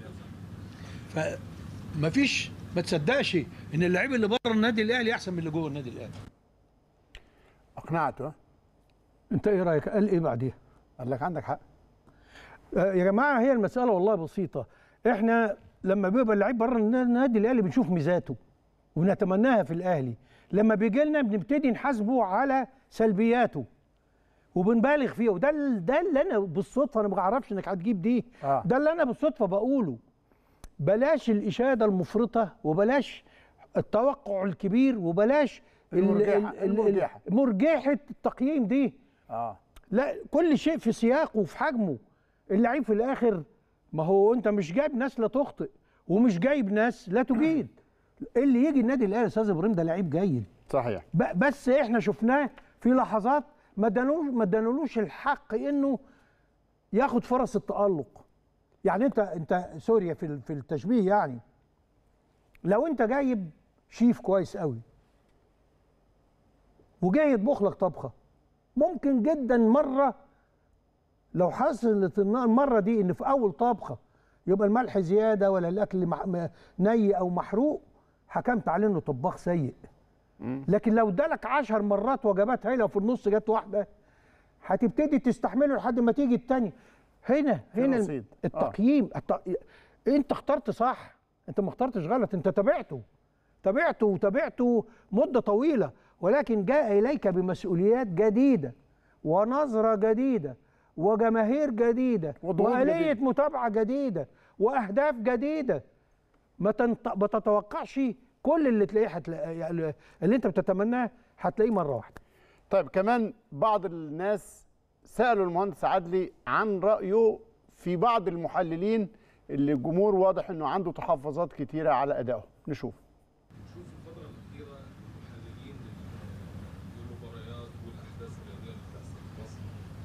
فمفيش ما تصدقش ان اللعيب اللي بره النادي الاهلي احسن من اللي جوه النادي الاهلي أقنعته ها؟ انت ايه رايك قال ايه بعديها قال لك عندك حق آه، يا جماعه هي المساله والله بسيطه احنا لما بيبقى اللعيب بره النادي الاهلي بنشوف ميزاته ونتمناها في الاهلي لما بيجي لنا بنبتدي نحاسبه على سلبياته وبنبالغ فيها وده ال- ده اللي انا بالصدفه انا ما اعرفش انك هتجيب دي آه. ده اللي انا بالصدفه بقوله بلاش الاشاده المفرطه وبلاش التوقع الكبير وبلاش ال- المرجحة- ال- ال- المرجحة. مرجحه التقييم دي اه لا كل شيء في سياقه وفي حجمه اللعيب في الاخر ما هو انت مش جايب ناس لا تخطئ ومش جايب ناس لا تجيد اللي يجي النادي الاهلي يا استاذ ابراهيم ده لعيب جيد صحيح ب- بس احنا شفناه في لحظات ما ادانوش ما ادانولوش الحق انه ياخد فرص التالق يعني انت انت سوريا في ال- في التشبيه يعني لو انت جايب شيف كويس قوي وجاي يطبخ لك طبخه ممكن جدا مره لو حصلت الن- المره دي ان في اول طبخه يبقى الملح زياده ولا الاكل مح- م- ني او محروق حكمت عليه انه طباخ سيء لكن لو ادالك عشر مرات وجبات هايله وفي النص جت واحده هتبتدي تستحمله لحد ما تيجي التانية هنا هنا رصيد. التقييم الت... انت اخترت صح انت ما اخترتش غلط انت تابعته تابعته وتابعته مده طويله ولكن جاء اليك بمسؤوليات جديده ونظره جديده وجماهير جديده وضغوط واليه جديدة. متابعه جديده واهداف جديده ما تنط... ما تتوقعش كل اللي تلاقيه هتلاقيه يعني اللي انت بتتمناه هتلاقيه مره واحده طيب كمان بعض الناس سالوا المهندس عدلي عن رايه في بعض المحللين اللي الجمهور واضح انه عنده تحفظات كتيره على ادائهم نشوف نشوف الفترة الأخيرة المحللين للمباريات والأحداث الرياضية اللي بتحصل في مصر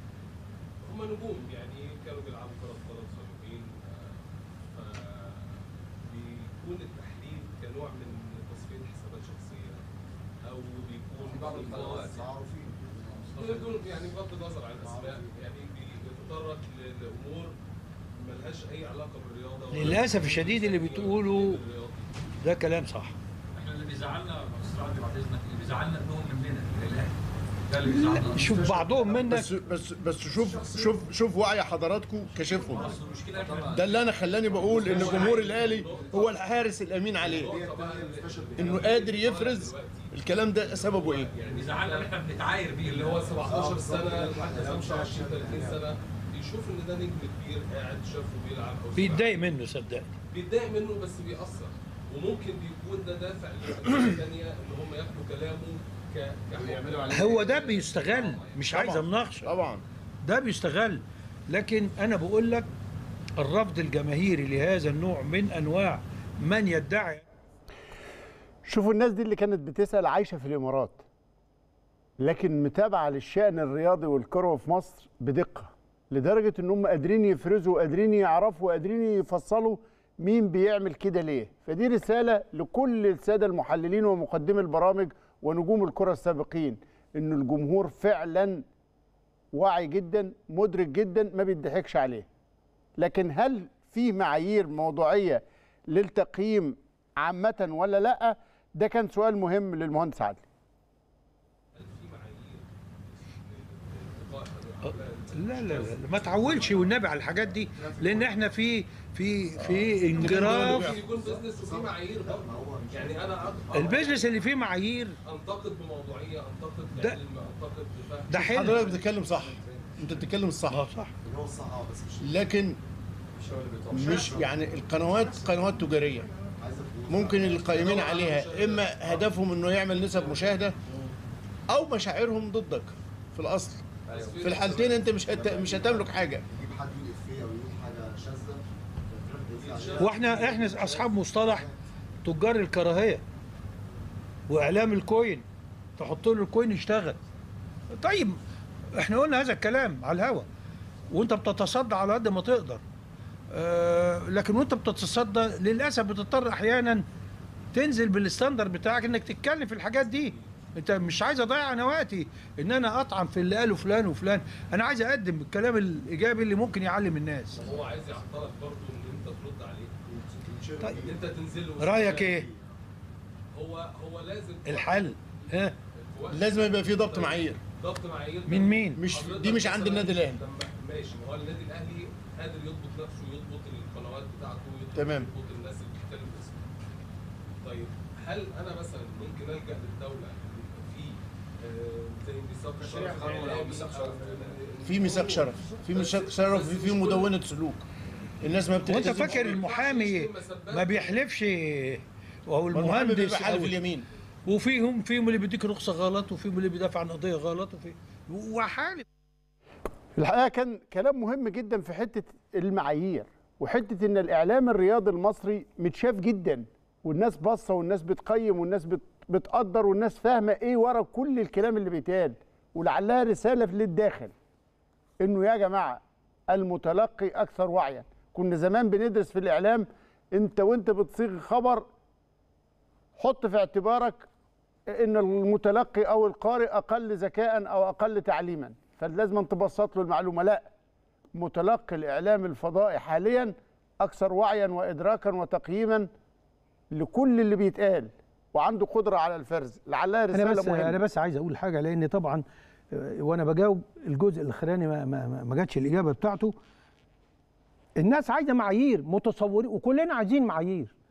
هم نجوم يعني كانوا بيلعبوا كرة قدم سابقين آه، فبيكون التحليل كنوع من تصفية حسابات شخصية أو بيكون في بعض القنوات في معروفين بدون يعني بغض النظر عن الأسماء يعني بيتطرق ل- لأمور ملهاش أي علاقة بالرياضة ولا للاسف الشديد اللي بتقوله ده كلام صح احنا اللي بيزعلنا استاذ عبد بعد اذنك اللي بيزعلنا انهم مننا من الاهلي ده اللي بيزعلنا شوف بعضهم منك بس بس بس شوف شوف شوف وعي حضراتكم كشفهم اصل المشكله احنا ده اللي انا خلاني بقول ان جمهور الاهلي هو الحارس الامين عليه انه قادر يفرز الكلام ده سببه ايه اللي بيزعلنا ان احنا بنتعاير بيه اللي هو 17 سنه لحد 25 30 سنه بيشوف ان ده نجم كبير قاعد شافه بيلعب او بيتضايق منه صدقني بيتضايق منه بس بيأثر وممكن بيكون ده دافع للأندية الثانيه ان هم ياخدوا كلامه ك كيعملوا عليه هو ده بيستغل مش عايز مناقشه طبعا ده بيستغل لكن انا بقول لك الرفض الجماهيري لهذا النوع من انواع من يدعي شوفوا الناس دي اللي كانت بتسأل عايشة في الإمارات لكن متابعة للشأن الرياضي والكروة في مصر بدقة لدرجة إن هم قادرين يفرزوا وقادرين يعرفوا وقادرين يفصلوا مين بيعمل كده ليه فدي رسالة لكل السادة المحللين ومقدمي البرامج ونجوم الكرة السابقين إن الجمهور فعلا واعي جدا مدرك جدا ما بيضحكش عليه لكن هل في معايير موضوعيه للتقييم عامه ولا لا ده كان سؤال مهم للمهندس عادل لا لا لا ما تعولش والنبي على الحاجات دي لان احنا في في في انجراف ممكن يكون بزنس وفيه معايير برضه يعني انا أط- البيزنس اللي فيه معايير انتقد بموضوعيه انتقد ده- بعلم انتقد بفهم ده حلو حضرتك بتتكلم صح انت بتتكلم الصح اه صح اللي هو الصح اه بس مش لكن مش هو اللي بيطلع مش يعني القنوات قنوات تجاريه ممكن القائمين عليها اما هدفهم انه يعمل نسب مشاهده او مشاعرهم ضدك في الاصل في الحالتين انت مش هت... مش هتملك حاجه يجيب حد يقول افيه او يقول حاجه شاذه واحنا احنا اصحاب مصطلح تجار الكراهيه واعلام الكوين تحط له الكوين يشتغل طيب احنا قلنا هذا الكلام على الهوا وانت بتتصدى على قد ما تقدر آه لكن وانت بتتصدى للاسف بتضطر احيانا تنزل بالستاندر بتاعك انك تتكلم في الحاجات دي انت مش عايز اضيع انا وقتي ان انا اطعن في اللي قاله فلان وفلان انا عايز اقدم الكلام الايجابي اللي ممكن يعلم الناس هو عايز يعطلك برضه ان انت ترد عليه طيب. ان انت تنزل له رايك ايه هو هو لازم الحل ها في وقت- لازم يبقى في ضبط معايير ضبط معايير من مين مش حضرتك دي مش عند مثلاً النادي الاهلي لما- ماشي ما هو النادي الاهلي قادر يضبط نفسه ويضبط القنوات بتاعته ويضبط تمام. يضبط الناس اللي بتتكلم باسمه طيب هل انا مثلا ممكن الجا للدوله إن يبقى في آه، زي ميثاق شرف إعلامي أو- في ميثاق شرف في ميثاق شرف في في مدونه سلوك الناس ما وانت بتلتزمش فاكر المحامي ما بيحلفش او المحامي المهندس بيبقى حالف أو اليمين وفيهم فيهم اللي بيديك رخصه غلط وفيهم اللي بيدافع عن قضيه غلط وفي وحالف الحقيقه كان كلام مهم جدا في حته المعايير وحته ان الاعلام الرياضي المصري متشاف جدا والناس باصه والناس بتقيم والناس بت- بتقدر والناس فاهمه ايه ورا كل الكلام اللي بيتقال ولعلها رساله للداخل انه يا جماعه المتلقي اكثر وعيا كنا زمان بندرس في الاعلام انت وانت بتصيغ خبر حط في اعتبارك ان المتلقي او القارئ اقل ذكاء او اقل تعليما فلازم تبسط له المعلومه لا متلقي الاعلام الفضائي حاليا اكثر وعيا وادراكا وتقييما لكل اللي بيتقال وعنده قدره على الفرز لعلها انا رساله بس مهمه انا بس عايز اقول حاجه لان طبعا آه، وانا بجاوب الجزء الاخراني ما, ما, ما- ما جاتش الاجابه بتاعته الناس عايزه معايير متصورين وكلنا عايزين معايير مم.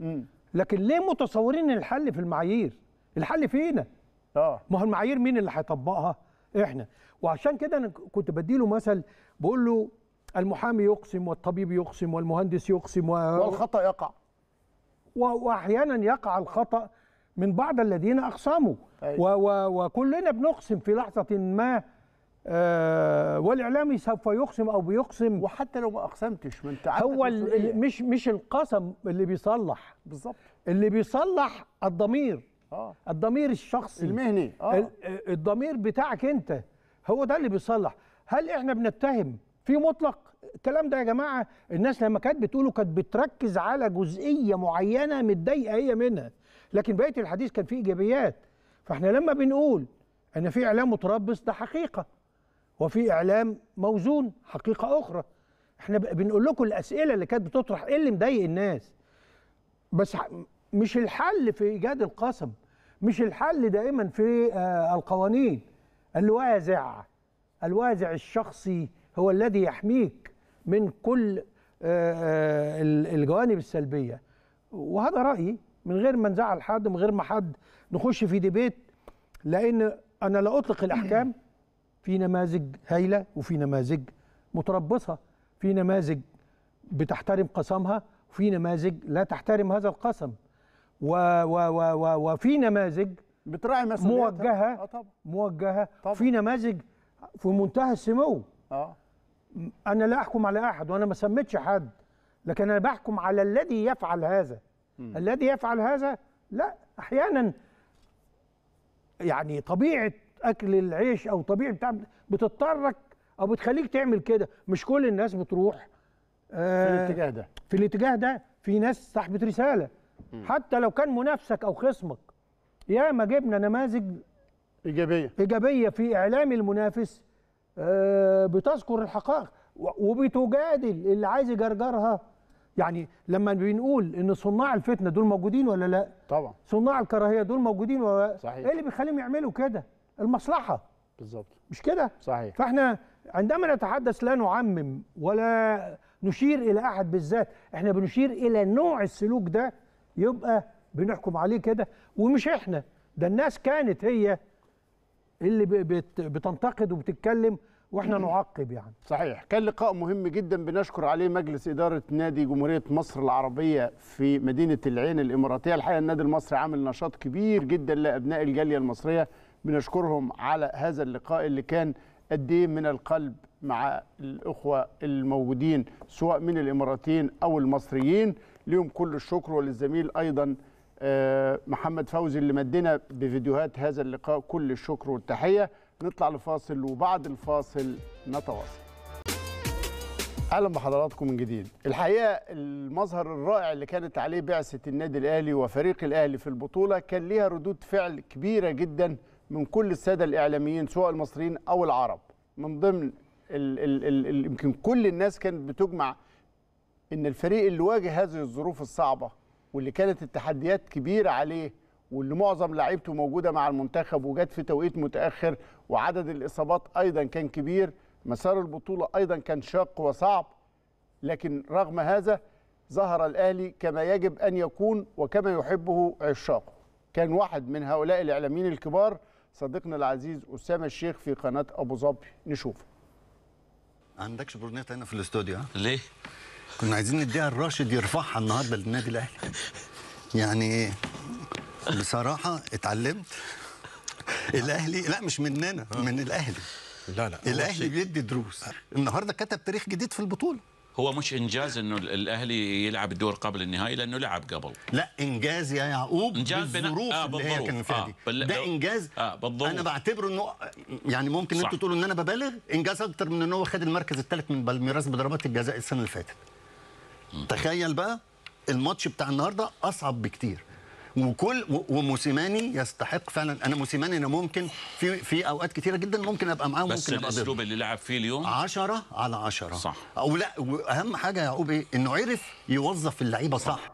لكن ليه متصورين ان الحل في المعايير الحل فينا اه ما هو المعايير مين اللي هيطبقها احنا وعشان كده انا كنت بديله مثل بقول له المحامي يقسم والطبيب يقسم والمهندس يقسم و... والخطا يقع و... واحيانا يقع الخطا من بعض الذين اقسموا أيوة. و... و... وكلنا بنقسم في لحظه ما آه والاعلامي سوف يقسم او بيقسم وحتى لو ما اقسمتش ما انت عندك هو ال... مسؤولية. ال- مش مش القسم اللي بيصلح بالظبط اللي بيصلح الضمير اه الضمير الشخصي المهني اه ال- الضمير بتاعك انت هو ده اللي بيصلح هل احنا بنتهم في مطلق الكلام ده يا جماعه الناس لما كانت بتقوله كانت بتركز على جزئيه معينه متضايقه هي منها لكن بقيه الحديث كان فيه ايجابيات فاحنا لما بنقول ان في اعلام متربص ده حقيقه وفي اعلام موزون حقيقه اخرى احنا ب- بنقول لكم الاسئله اللي كانت بتطرح ايه اللي مضايق الناس بس ح- مش الحل في ايجاد القسم مش الحل دائما في آه، القوانين الوازع الوازع الشخصي هو الذي يحميك من كل آه، آه، ال- الجوانب السلبيه وهذا رايي من غير ما نزعل حد من غير ما حد نخش في ديبيت لان انا لا اطلق الاحكام في نماذج هايله وفي نماذج متربصه في نماذج بتحترم قسمها وفي نماذج لا تحترم هذا القسم و و و و وفي نماذج بتراعي مسؤولياتها موجهه اه طبعا موجهه طبعا. في نماذج في منتهى السمو اه انا لا احكم على احد وانا ما سميتش حد لكن انا بحكم على الذي يفعل هذا الذي يفعل هذا لا احيانا يعني طبيعه اكل العيش او طبيعه بتاع بتضطرك او بتخليك تعمل كده مش كل الناس بتروح في آه، الاتجاه ده في الاتجاه ده في ناس صاحبه رساله حتى لو كان منافسك او خصمك يا ما جبنا نماذج ايجابيه ايجابيه في اعلام المنافس آه، بتذكر الحقائق و- وبتجادل اللي عايز يجرجرها يعني لما بنقول ان صناع الفتنه دول موجودين ولا لا طبعا صناع الكراهيه دول موجودين ولا لا صحيح. ايه اللي بيخليهم يعملوا كده المصلحه بالظبط مش كده صحيح فاحنا عندما نتحدث لا نعمم ولا نشير الى احد بالذات احنا بنشير الى نوع السلوك ده يبقى بنحكم عليه كده ومش احنا ده الناس كانت هي اللي ب- بت- بتنتقد وبتتكلم واحنا نعقب يعني صحيح كان لقاء مهم جدا بنشكر عليه مجلس إدارة نادي جمهورية مصر العربية في مدينة العين الإماراتية الحقيقة النادي المصري عامل نشاط كبير جدا لأبناء الجالية المصرية بنشكرهم على هذا اللقاء اللي كان قد إيه من القلب مع الأخوة الموجودين سواء من الإماراتيين أو المصريين ليهم كل الشكر وللزميل أيضا آه، محمد فوزي اللي مدنا بفيديوهات هذا اللقاء كل الشكر والتحية نطلع لفاصل وبعد الفاصل نتواصل اهلا بحضراتكم من جديد الحقيقه المظهر الرائع اللي كانت عليه بعثه النادي الاهلي وفريق الاهلي في البطوله كان ليها ردود فعل كبيره جدا من كل الساده الاعلاميين سواء المصريين او العرب من ضمن ال ال ال ال يمكن كل الناس كانت بتجمع ان الفريق اللي واجه هذه الظروف الصعبه واللي كانت التحديات كبيره عليه واللي معظم لعيبته موجوده مع المنتخب وجت في توقيت متاخر وعدد الاصابات ايضا كان كبير مسار البطوله ايضا كان شاق وصعب لكن رغم هذا ظهر الاهلي كما يجب ان يكون وكما يحبه عشاقه كان واحد من هؤلاء الاعلاميين الكبار صديقنا العزيز اسامه الشيخ في قناه ابو ظبي نشوفه عندكش برنيت هنا في الاستوديو ها؟ ليه؟ كنا عايزين نديها الراشد يرفعها النهارده للنادي الاهلي يعني بصراحه اتعلمت الاهلي لا مش مننا من الاهلي لا لا هو الاهلي شيء- بيدي دروس النهارده كتب تاريخ جديد في البطوله هو مش انجاز انه ال- الاهلي يلعب الدور قبل النهائي لانه لعب قبل لا انجاز يا يعقوب إنجاز بنا- بالظروف آه، اللي هي بالظروف. كان فيها آه، دي بال- ده بال- انجاز آه، بالظروف. انا بعتبره انه يعني ممكن صح. انتوا تقولوا ان انا ببالغ انجاز اكتر من ان هو خد المركز الثالث من بالميراس بضربات الجزاء السنه اللي فاتت تخيل بقى الماتش بتاع النهارده اصعب بكتير وكل و- وموسيماني يستحق فعلا انا موسيماني انا ممكن في في اوقات كتيره جدا ممكن ابقى معاه بس وممكن ابقى ضده الاسلوب اللي لعب فيه اليوم 10 على 10 صح. او لا واهم حاجه يا يعقوب ايه انه عرف يوظف اللعيبه صح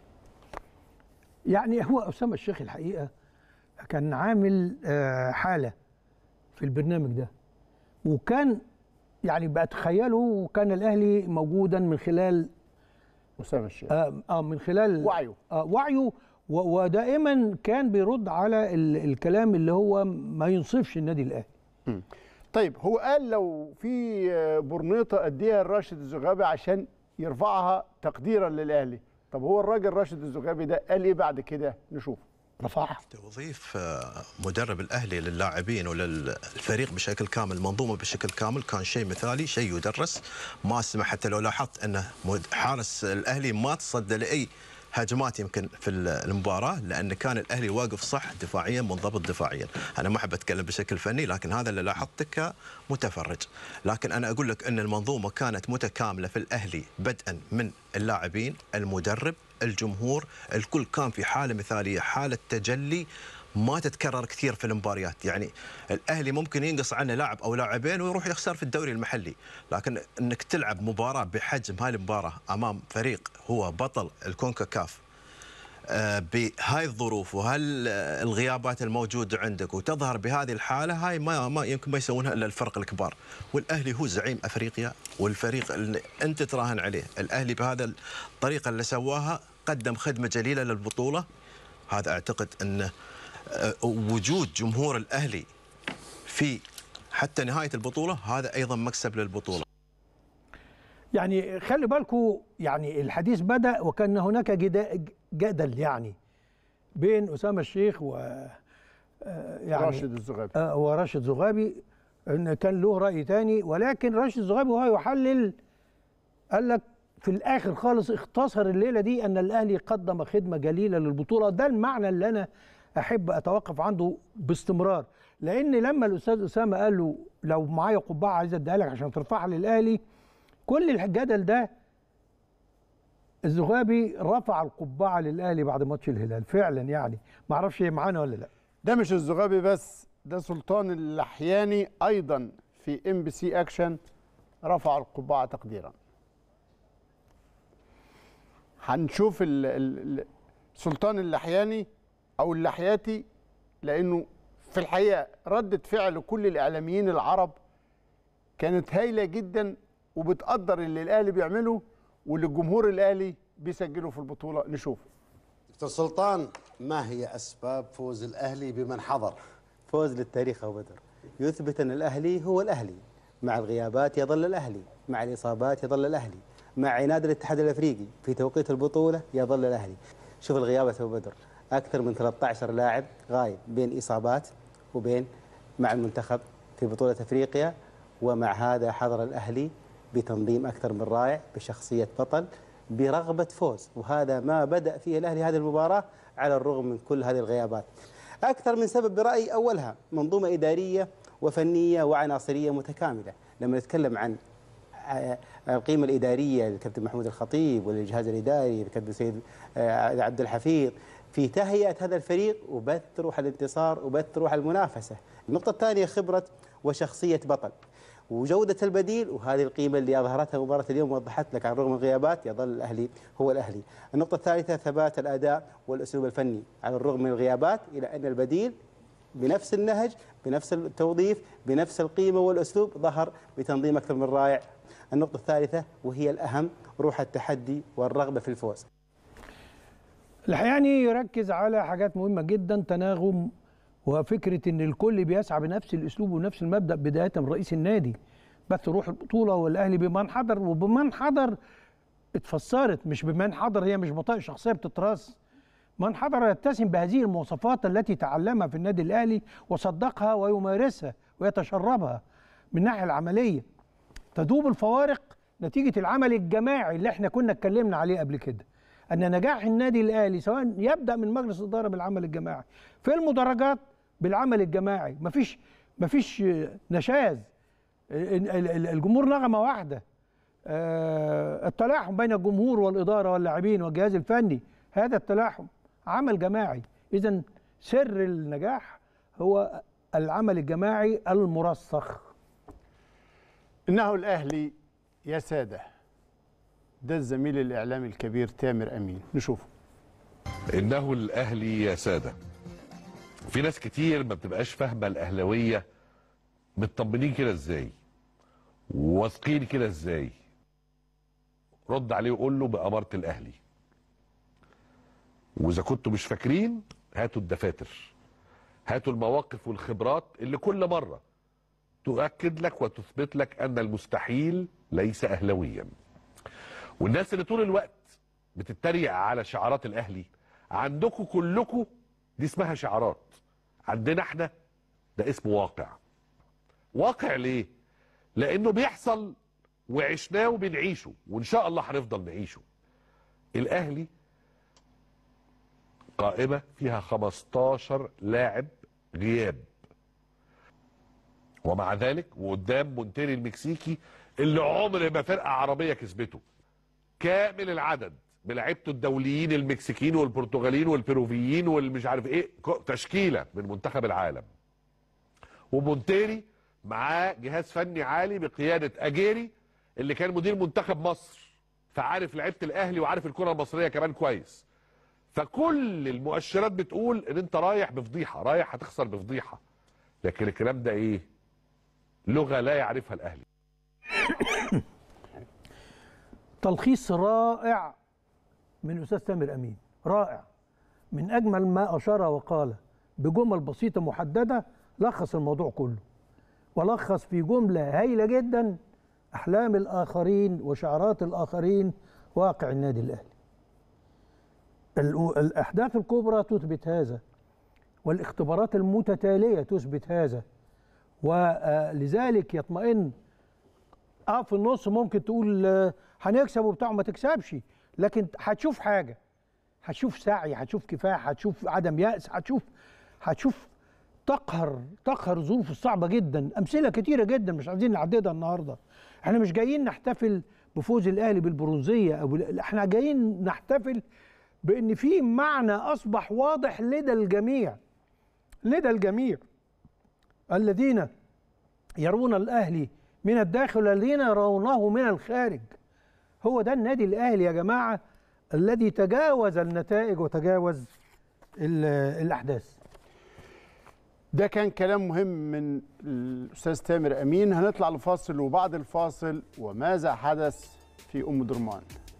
يعني هو اسامه الشيخ الحقيقه كان عامل آه، حاله في البرنامج ده وكان يعني بقى تخيلوا كان الاهلي موجودا من خلال اسامه الشيخ آه آه من خلال وعيه آه وعيه و- ودائما كان بيرد على ال- الكلام اللي هو ما ينصفش النادي الاهلي طيب هو قال لو في آه، برنيطه اديها لراشد الزغابي عشان يرفعها تقديرا للاهلي طب هو الراجل راشد الزغابي ده قال ايه بعد كده نشوف رفعها توظيف آه، مدرب الاهلي للاعبين وللفريق بشكل كامل المنظومه بشكل كامل كان شيء مثالي شيء يدرس ما سمح حتى لو لاحظت ان مد- حارس الاهلي ما تصدى لاي هجمات يمكن في ال- المباراه لان كان الاهلي واقف صح دفاعيا منضبط دفاعيا، انا ما احب اتكلم بشكل فني لكن هذا اللي لاحظته كمتفرج، لكن انا اقول لك ان المنظومه كانت متكامله في الاهلي بدءا من اللاعبين، المدرب، الجمهور، الكل كان في حاله مثاليه، حاله تجلي ما تتكرر كثير في المباريات يعني الاهلي ممكن ينقص عنه لاعب او لاعبين ويروح يخسر في الدوري المحلي لكن انك تلعب مباراه بحجم هاي المباراه امام فريق هو بطل الكونكاكاف آه، بهاي الظروف وهالغيابات الموجوده عندك وتظهر بهذه الحاله هاي ما, ما يمكن ما يسوونها الا الفرق الكبار والاهلي هو زعيم افريقيا والفريق اللي انت تراهن عليه الاهلي بهذا الطريقه اللي سواها قدم خدمه جليله للبطوله هذا اعتقد انه آه، وجود جمهور الاهلي في حتى نهايه البطوله هذا ايضا مكسب للبطوله يعني خلي بالكم يعني الحديث بدا وكان هناك جدا- جدل يعني بين اسامه الشيخ و آه، يعني راشد الزغابي آه وراشد زغابي ان كان له راي تاني ولكن راشد زغابي وهو يحلل قال لك في الاخر خالص اختصر الليله دي ان الاهلي قدم خدمه جليله للبطوله ده المعنى اللي انا احب اتوقف عنده باستمرار لان لما الاستاذ اسامه قال له لو معايا قبعه عايز اديها لك عشان ترفعها للاهلي كل الجدل ده الزغابي رفع القبعه للاهلي بعد ماتش الهلال فعلا يعني ما اعرفش هي معانا ولا لا ده مش الزغابي بس ده سلطان اللحياني ايضا في ام بي سي اكشن رفع القبعه تقديرا هنشوف ال- ال- ال- سلطان اللحياني او اللحياتي لانه في الحقيقه رده فعل كل الاعلاميين العرب كانت هايله جدا وبتقدر اللي الاهلي بيعمله واللي الجمهور الاهلي بيسجله في البطوله نشوف دكتور سلطان ما هي اسباب فوز الاهلي بمن حضر؟ فوز للتاريخ أبو بدر يثبت أن الأهلي هو الأهلي مع الغيابات يظل الأهلي مع الإصابات يظل الأهلي مع عناد الاتحاد الأفريقي في توقيت البطولة يظل الأهلي شوف الغيابات أبو بدر أكثر من 13 لاعب غايب بين إصابات وبين مع المنتخب في بطولة أفريقيا ومع هذا حضر الأهلي بتنظيم أكثر من رائع بشخصية بطل برغبة فوز وهذا ما بدأ فيه الأهلي هذه المباراة على الرغم من كل هذه الغيابات أكثر من سبب برأيي أولها منظومة إدارية وفنية وعناصرية متكاملة لما نتكلم عن القيمة الإدارية للكابتن محمود الخطيب وللجهاز الإداري للكابتن سيد عبد الحفيظ في تهيئة هذا الفريق وبث روح الانتصار وبث روح المنافسة النقطة الثانية خبرة وشخصية بطل وجودة البديل وهذه القيمة اللي أظهرتها مباراة اليوم وضحت لك على الرغم من الغيابات يظل الأهلي هو الأهلي النقطة الثالثة ثبات الأداء والأسلوب الفني على الرغم من الغيابات إلى أن البديل بنفس النهج بنفس التوظيف بنفس القيمة والأسلوب ظهر بتنظيم أكثر من رائع النقطة الثالثة وهي الأهم روح التحدي والرغبة في الفوز الحقيقة يركز على حاجات مهمة جدا تناغم وفكرة ان الكل بيسعى بنفس الاسلوب ونفس المبدأ بداية من رئيس النادي بث روح البطولة والاهلي بمن حضر وبمن حضر اتفسرت مش بمن حضر هي مش بطاقة شخصية بتتراس من حضر يتسم بهذه المواصفات التي تعلمها في النادي الاهلي وصدقها ويمارسها ويتشربها من الناحية العملية تدوب الفوارق نتيجة العمل الجماعي اللي احنا كنا اتكلمنا عليه قبل كده ان نجاح النادي الاهلي سواء يبدا من مجلس الاداره بالعمل الجماعي في المدرجات بالعمل الجماعي مفيش مفيش نشاز الجمهور نغمه واحده التلاحم بين الجمهور والاداره واللاعبين والجهاز الفني هذا التلاحم عمل جماعي اذا سر النجاح هو العمل الجماعي المرسخ انه الاهلي يا ساده ده الزميل الاعلامي الكبير تامر امين نشوفه انه الاهلي يا ساده في ناس كتير ما بتبقاش فاهمه الاهلاويه مطمنين كده ازاي واثقين كده ازاي رد عليه وقول له بأمارة الأهلي وإذا كنتوا مش فاكرين هاتوا الدفاتر هاتوا المواقف والخبرات اللي كل مرة تؤكد لك وتثبت لك أن المستحيل ليس أهلويا والناس اللي طول الوقت بتتريق على شعارات الأهلي عندكم كلكم دي اسمها شعارات عندنا احنا ده اسمه واقع واقع ليه لانه بيحصل وعشناه وبنعيشه وان شاء الله هنفضل نعيشه الاهلي قائمه فيها 15 لاعب غياب ومع ذلك وقدام مونتيري المكسيكي اللي عمر ما فرقه عربيه كسبته كامل العدد بلعيبته الدوليين المكسيكيين والبرتغاليين والبيروفيين والمش عارف ايه ك- تشكيله من منتخب العالم ومونتيري معاه جهاز فني عالي بقياده اجيري اللي كان مدير منتخب مصر فعارف لعيبه الاهلي وعارف الكره المصريه كمان كويس فكل المؤشرات بتقول ان انت رايح بفضيحه رايح هتخسر بفضيحه لكن الكلام ده ايه لغه لا يعرفها الاهلي تلخيص رائع من الاستاذ تامر امين رائع من اجمل ما اشار وقال بجمل بسيطه محدده لخص الموضوع كله ولخص في جمله هايله جدا احلام الاخرين وشعارات الاخرين واقع النادي الاهلي ال- الاحداث الكبرى تثبت هذا والاختبارات المتتاليه تثبت هذا ولذلك يطمئن اه في النص ممكن تقول آه، هنكسب وبتاع ما تكسبش لكن هتشوف حاجه هتشوف سعي هتشوف كفاح هتشوف عدم يأس هتشوف هتشوف تقهر تقهر الظروف الصعبه جدا امثله كتيره جدا مش عايزين نعددها النهارده احنا مش جايين نحتفل بفوز الاهلي بالبرونزيه او بال- احنا جايين نحتفل بان في معنى اصبح واضح لدى الجميع لدى الجميع الذين يرون الاهلي من الداخل والذين يرونه من الخارج هو ده النادي الاهلي يا جماعه الذي تجاوز النتائج وتجاوز ال- الاحداث ده كان كلام مهم من الاستاذ تامر امين هنطلع لفاصل وبعد الفاصل وماذا حدث في ام درمان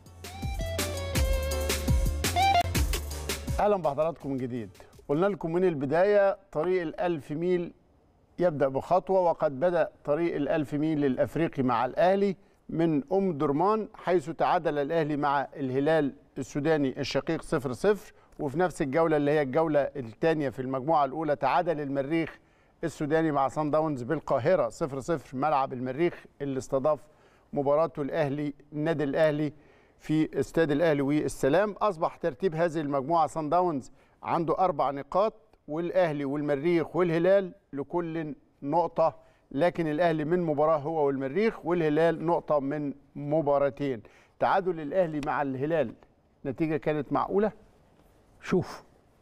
اهلا بحضراتكم من جديد قلنا لكم من البدايه طريق الألف ميل يبدا بخطوه وقد بدا طريق الألف ميل الافريقي مع الاهلي من ام درمان حيث تعادل الاهلي مع الهلال السوداني الشقيق 0 0 وفي نفس الجوله اللي هي الجوله الثانيه في المجموعه الاولى تعادل المريخ السوداني مع صن داونز بالقاهره 0 0 ملعب المريخ اللي استضاف مباراته الاهلي النادي الاهلي في استاد الاهلي والسلام اصبح ترتيب هذه المجموعه صن داونز عنده اربع نقاط والاهلي والمريخ والهلال لكل نقطه لكن الاهلي من مباراه هو والمريخ والهلال نقطه من مباراتين تعادل الاهلي مع الهلال نتيجه كانت معقوله شوف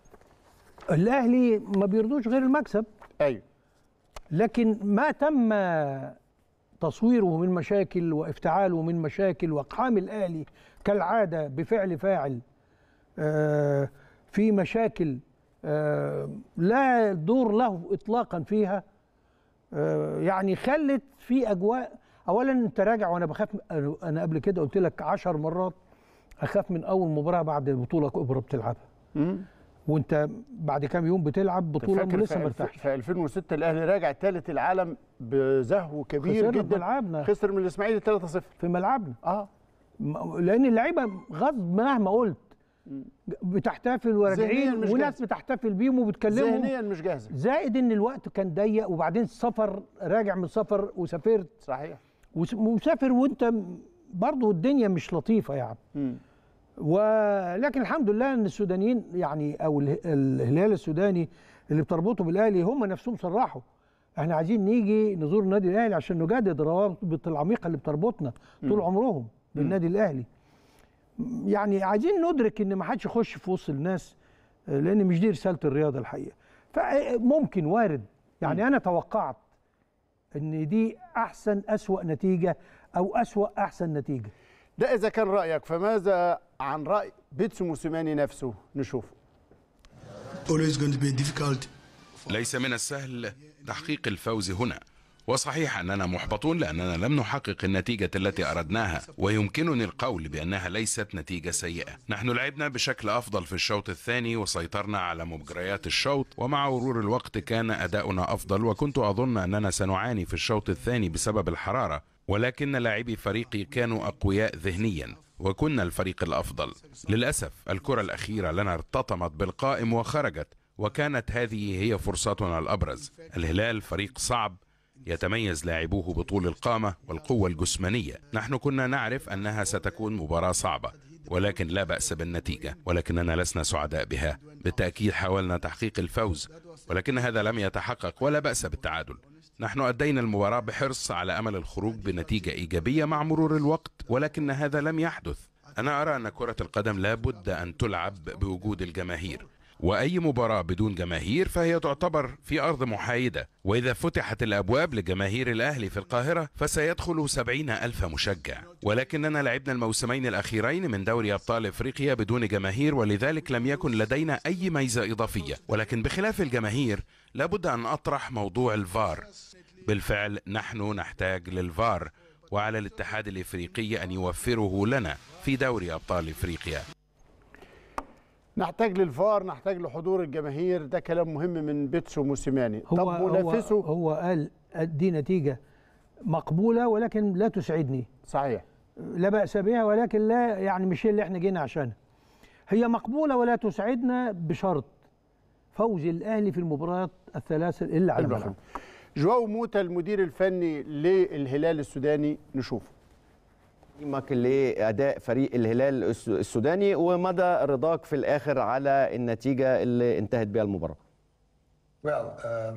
الاهلي ما بيرضوش غير المكسب ايوه لكن ما تم تصويره من مشاكل وافتعاله من مشاكل واقحام الاهلي كالعاده بفعل فاعل آه، في مشاكل آه، لا دور له اطلاقا فيها آه، يعني خلت في اجواء اولا انت راجع وانا بخاف انا قبل كده قلت لك عشر مرات اخاف من اول مباراه بعد بطوله كبرى بتلعبها وانت بعد كام يوم بتلعب بطوله فاكر لسه في, ما الف- ارتاحش في 2006 الاهلي راجع ثالث العالم بزهو كبير خسرنا في جدا ملعبنا. خسر من الاسماعيلي 3-0 في ملعبنا اه م- لان اللعيبه غصب مهما قلت بتحتفل ذهنياً وراجعين مش وناس جاهزة. بتحتفل بيهم وبتكلمهم ذهنيا مش جاهزه زائد ان الوقت كان ضيق وبعدين سفر راجع من سفر وسافرت صحيح وس- ومسافر وانت م- برضه الدنيا مش لطيفه يعني مم. ولكن الحمد لله ان السودانيين يعني او اله- الهلال السوداني اللي بتربطه بالاهلي هم نفسهم صرحوا احنا عايزين نيجي نزور النادي الاهلي عشان نجدد الروابط العميقه اللي بتربطنا طول مم. عمرهم بالنادي الاهلي يعني عايزين ندرك ان ما حدش يخش في وسط الناس آه، لان مش دي رساله الرياضه الحقيقه فممكن وارد يعني انا توقعت ان دي احسن اسوا نتيجه او اسوا احسن نتيجه ده اذا كان رايك فماذا عن راي بيتسو موسيماني نفسه نشوفه always going to be difficult ليس من السهل تحقيق الفوز هنا وصحيح أننا محبطون لأننا لم نحقق النتيجة التي أردناها ويمكنني القول بأنها ليست نتيجة سيئة نحن لعبنا بشكل أفضل في الشوط الثاني وسيطرنا على مجريات الشوط ومع مرور الوقت كان أداؤنا أفضل وكنت أظن أننا سنعاني في الشوط الثاني بسبب الحرارة ولكن لاعبي فريقي كانوا أقوياء ذهنيا وكنا الفريق الأفضل للأسف الكرة الأخيرة لنا ارتطمت بالقائم وخرجت وكانت هذه هي فرصتنا الأبرز الهلال فريق صعب يتميز لاعبوه بطول القامة والقوة الجسمانية نحن كنا نعرف أنها ستكون مباراة صعبة ولكن لا بأس بالنتيجة ولكننا لسنا سعداء بها بالتأكيد حاولنا تحقيق الفوز ولكن هذا لم يتحقق ولا بأس بالتعادل نحن أدينا المباراة بحرص على أمل الخروج بنتيجة إيجابية مع مرور الوقت ولكن هذا لم يحدث أنا أرى أن كرة القدم لا بد أن تلعب بوجود الجماهير وأي مباراة بدون جماهير فهي تعتبر في أرض محايدة وإذا فتحت الأبواب لجماهير الأهلي في القاهرة فسيدخل سبعين ألف مشجع ولكننا لعبنا الموسمين الأخيرين من دوري أبطال إفريقيا بدون جماهير ولذلك لم يكن لدينا أي ميزة إضافية ولكن بخلاف الجماهير لابد أن أطرح موضوع الفار بالفعل نحن نحتاج للفار وعلى الاتحاد الإفريقي أن يوفره لنا في دوري أبطال إفريقيا نحتاج للفار نحتاج لحضور الجماهير ده كلام مهم من بيتسو موسيماني هو طب منافسه هو, هو قال دي نتيجة مقبولة ولكن لا تسعدني صحيح لا بأس بها ولكن لا يعني مش هي اللي احنا جينا عشانها هي مقبولة ولا تسعدنا بشرط فوز الأهلي في المباريات الثلاثة اللي على حلو الملعب جواو موتا المدير الفني للهلال السوداني نشوفه تقييمك لاداء فريق الهلال الس- السوداني ومدى رضاك في الاخر على النتيجه اللي انتهت بها المباراه Well, uh,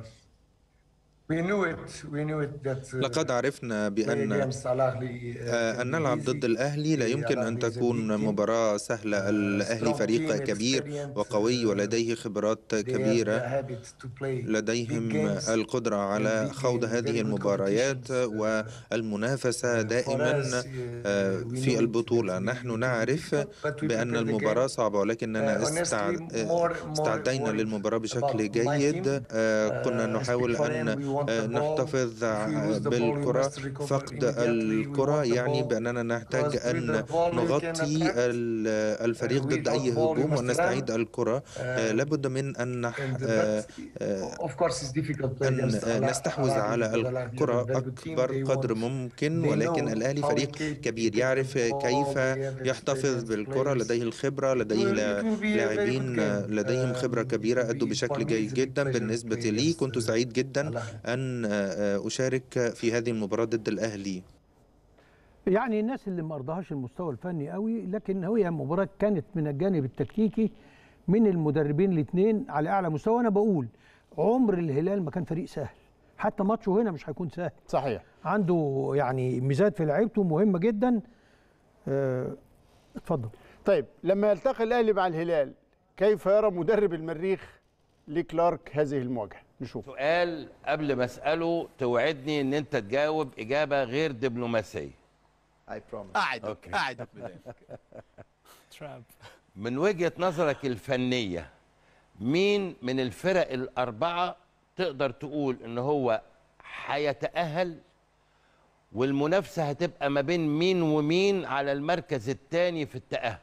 we knew it. We knew it that uh, لقد عرفنا play بأن against Al Ahly, uh, آه، أن نلعب ضد الأهلي لا يمكن أن تكون مباراة سهلة الأهلي فريق كبير وقوي ولديه خبرات they have the كبيرة habit to play لديهم big games. القدرة على خوض هذه المباريات والمنافسة دائما آه، في البطولة نحن نعرف بأن المباراة صعبة ولكننا استع- آه، استعدينا للمباراة بشكل جيد آه، كنا نحاول أن آه، نحتفظ ع- بالكرة فقد الكرة يعني بأننا نحتاج أن نغطي ال- الفريق ضد أي هجوم ونستعيد الكرة آه، لابد من أن نح- آه، آه، Of course, it's difficult to play أن against Al- نستحوذ Al Ahly على because Al Ahly are a الكرة very good team. أكبر They قدر want- ممكن they ولكن know الأهلي how فريق to كبير يعرف كيف يحتفظ بالكرة لديه الخبرة لديه لا- لاعبين لديهم خبرة كبيرة أدوا بشكل جيد جدا بالنسبة لي كنت سعيد جدا أن أشارك في هذه المباراة ضد الأهلي يعني الناس اللي ما ارضاهاش المستوى الفني قوي لكن هي مباراة كانت من الجانب التكتيكي من المدربين الاثنين على اعلى مستوى انا بقول عمر الهلال ما كان فريق سهل حتى ماتشه هنا مش هيكون سهل صحيح عنده يعني ميزات في لعيبته مهمه جدا آه، اتفضل طيب لما يلتقي الاهلي مع الهلال كيف يرى مدرب المريخ لكلارك هذه المواجهه نشوف سؤال قبل ما اساله توعدني ان انت تجاوب اجابه غير دبلوماسيه أعدك أعدك بذلك من وجهه نظرك الفنيه مين من الفرق الاربعه تقدر تقول ان هو هيتاهل والمنافسه هتبقى ما بين مين ومين على المركز الثاني في التاهل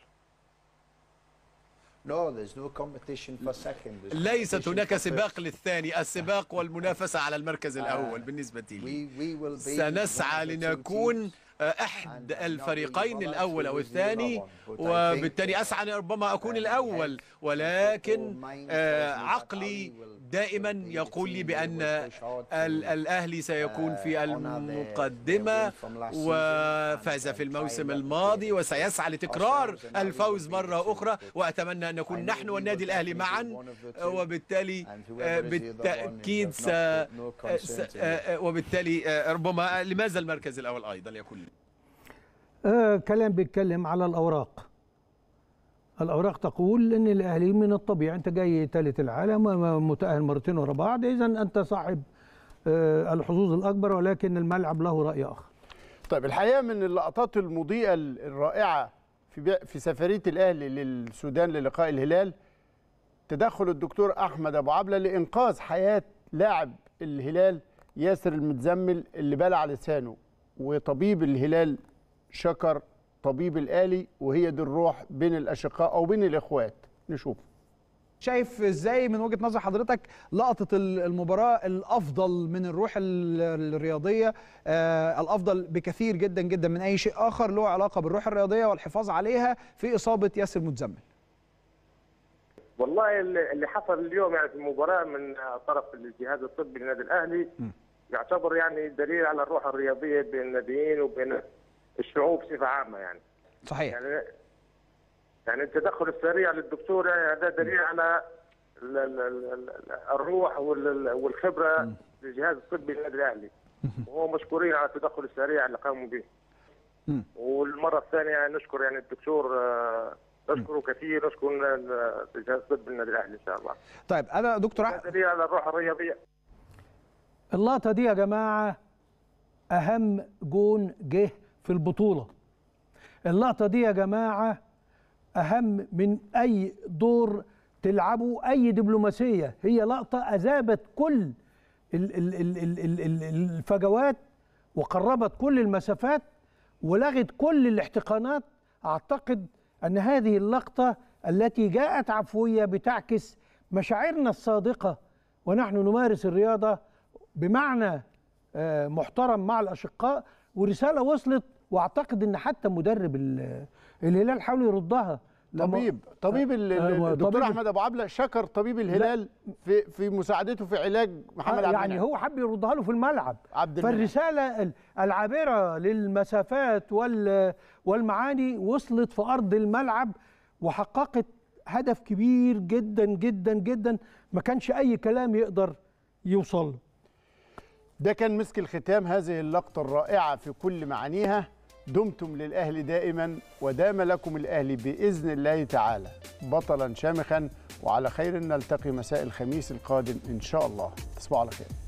No, there's no competition for second. There's ليست competition هناك for سباق first. للثاني السباق والمنافسة على المركز الأول بالنسبة لي We, we will be سنسعى one of the two لنكون أحد الفريقين الأول أو الثاني وبالتالي أسعى أن ربما أكون الأول ولكن آه، عقلي دائما يقول لي بأن ال- الأهلي سيكون في المقدمة وفاز في الموسم الماضي وسيسعى لتكرار الفوز مرة أخرى وأتمنى أن نكون نحن والنادي الأهلي معا وبالتالي آه، بالتأكيد س... س- آه، وبالتالي آه، ربما لماذا المركز الأول أيضا يكون لي؟ آه كلام بيتكلم على الاوراق الاوراق تقول ان الاهلي من الطبيعي انت جاي ثالث العالم م- متاهل مرتين ورا بعض اذا انت صاحب آه الحظوظ الاكبر ولكن الملعب له راي اخر طيب الحقيقه من اللقطات المضيئه الرائعه في بي- في سفريه الاهلي للسودان للقاء الهلال تدخل الدكتور احمد ابو عبله لانقاذ حياه لاعب الهلال ياسر المتزمل اللي بلع لسانه وطبيب الهلال شكر طبيب الآلي وهي دي الروح بين الأشقاء أو بين الإخوات نشوف شايف ازاي من وجهه نظر حضرتك لقطه ال- المباراه الافضل من الروح ال- الرياضيه آه الافضل بكثير جدا جدا من اي شيء اخر له علاقه بالروح الرياضيه والحفاظ عليها في اصابه ياسر متزمل والله اللي اللي حصل اليوم يعني في المباراه من طرف الجهاز الطبي للنادي الاهلي يعتبر يعني دليل على الروح الرياضيه بين الناديين وبين الشعوب بصفه عامه يعني صحيح يعني يعني التدخل السريع للدكتور يعني هذا دليل على ال- ال- ال- ال- الروح وال- والخبره للجهاز الطبي للنادي الاهلي وهو مشكورين على التدخل السريع اللي قاموا به والمره الثانيه نشكر يعني الدكتور آه، نشكره كثير نشكر ال- ال- الجهاز الطبي للنادي الاهلي ان شاء الله طيب انا دكتور هذا دليل على الروح الرياضيه اللقطة دي يا جماعة أهم جون جه في البطولة اللقطة دي يا جماعة أهم من أي دور تلعبه أي دبلوماسية هي لقطة أذابت كل ال- ال- ال- ال- ال- ال- الفجوات وقربت كل المسافات ولغت كل الاحتقانات أعتقد أن هذه اللقطة التي جاءت عفوية بتعكس مشاعرنا الصادقة ونحن نمارس الرياضة بمعنى آه، محترم مع الأشقاء ورسالة وصلت وأعتقد أن حتى مدرب ال- الهلال حاول يردها لما- طبيب طبيب ال- ال- آه، الدكتور طبيب- احمد ابو عبله شكر طبيب الهلال في في مساعدته في علاج محمد آه، عبد يعني المنعم. هو حب يردها له في الملعب عبد المنعم. فالرساله ال- العابره للمسافات وال- والمعاني وصلت في ارض الملعب وحققت هدف كبير جدا جدا جدا ما كانش اي كلام يقدر يوصل له ده كان مسك الختام هذه اللقطة الرائعة في كل معانيها دمتم للأهلي دائما ودام لكم الأهلي بإذن الله تعالى بطلا شامخا وعلى خير نلتقي مساء الخميس القادم إن شاء الله تصبحوا على خير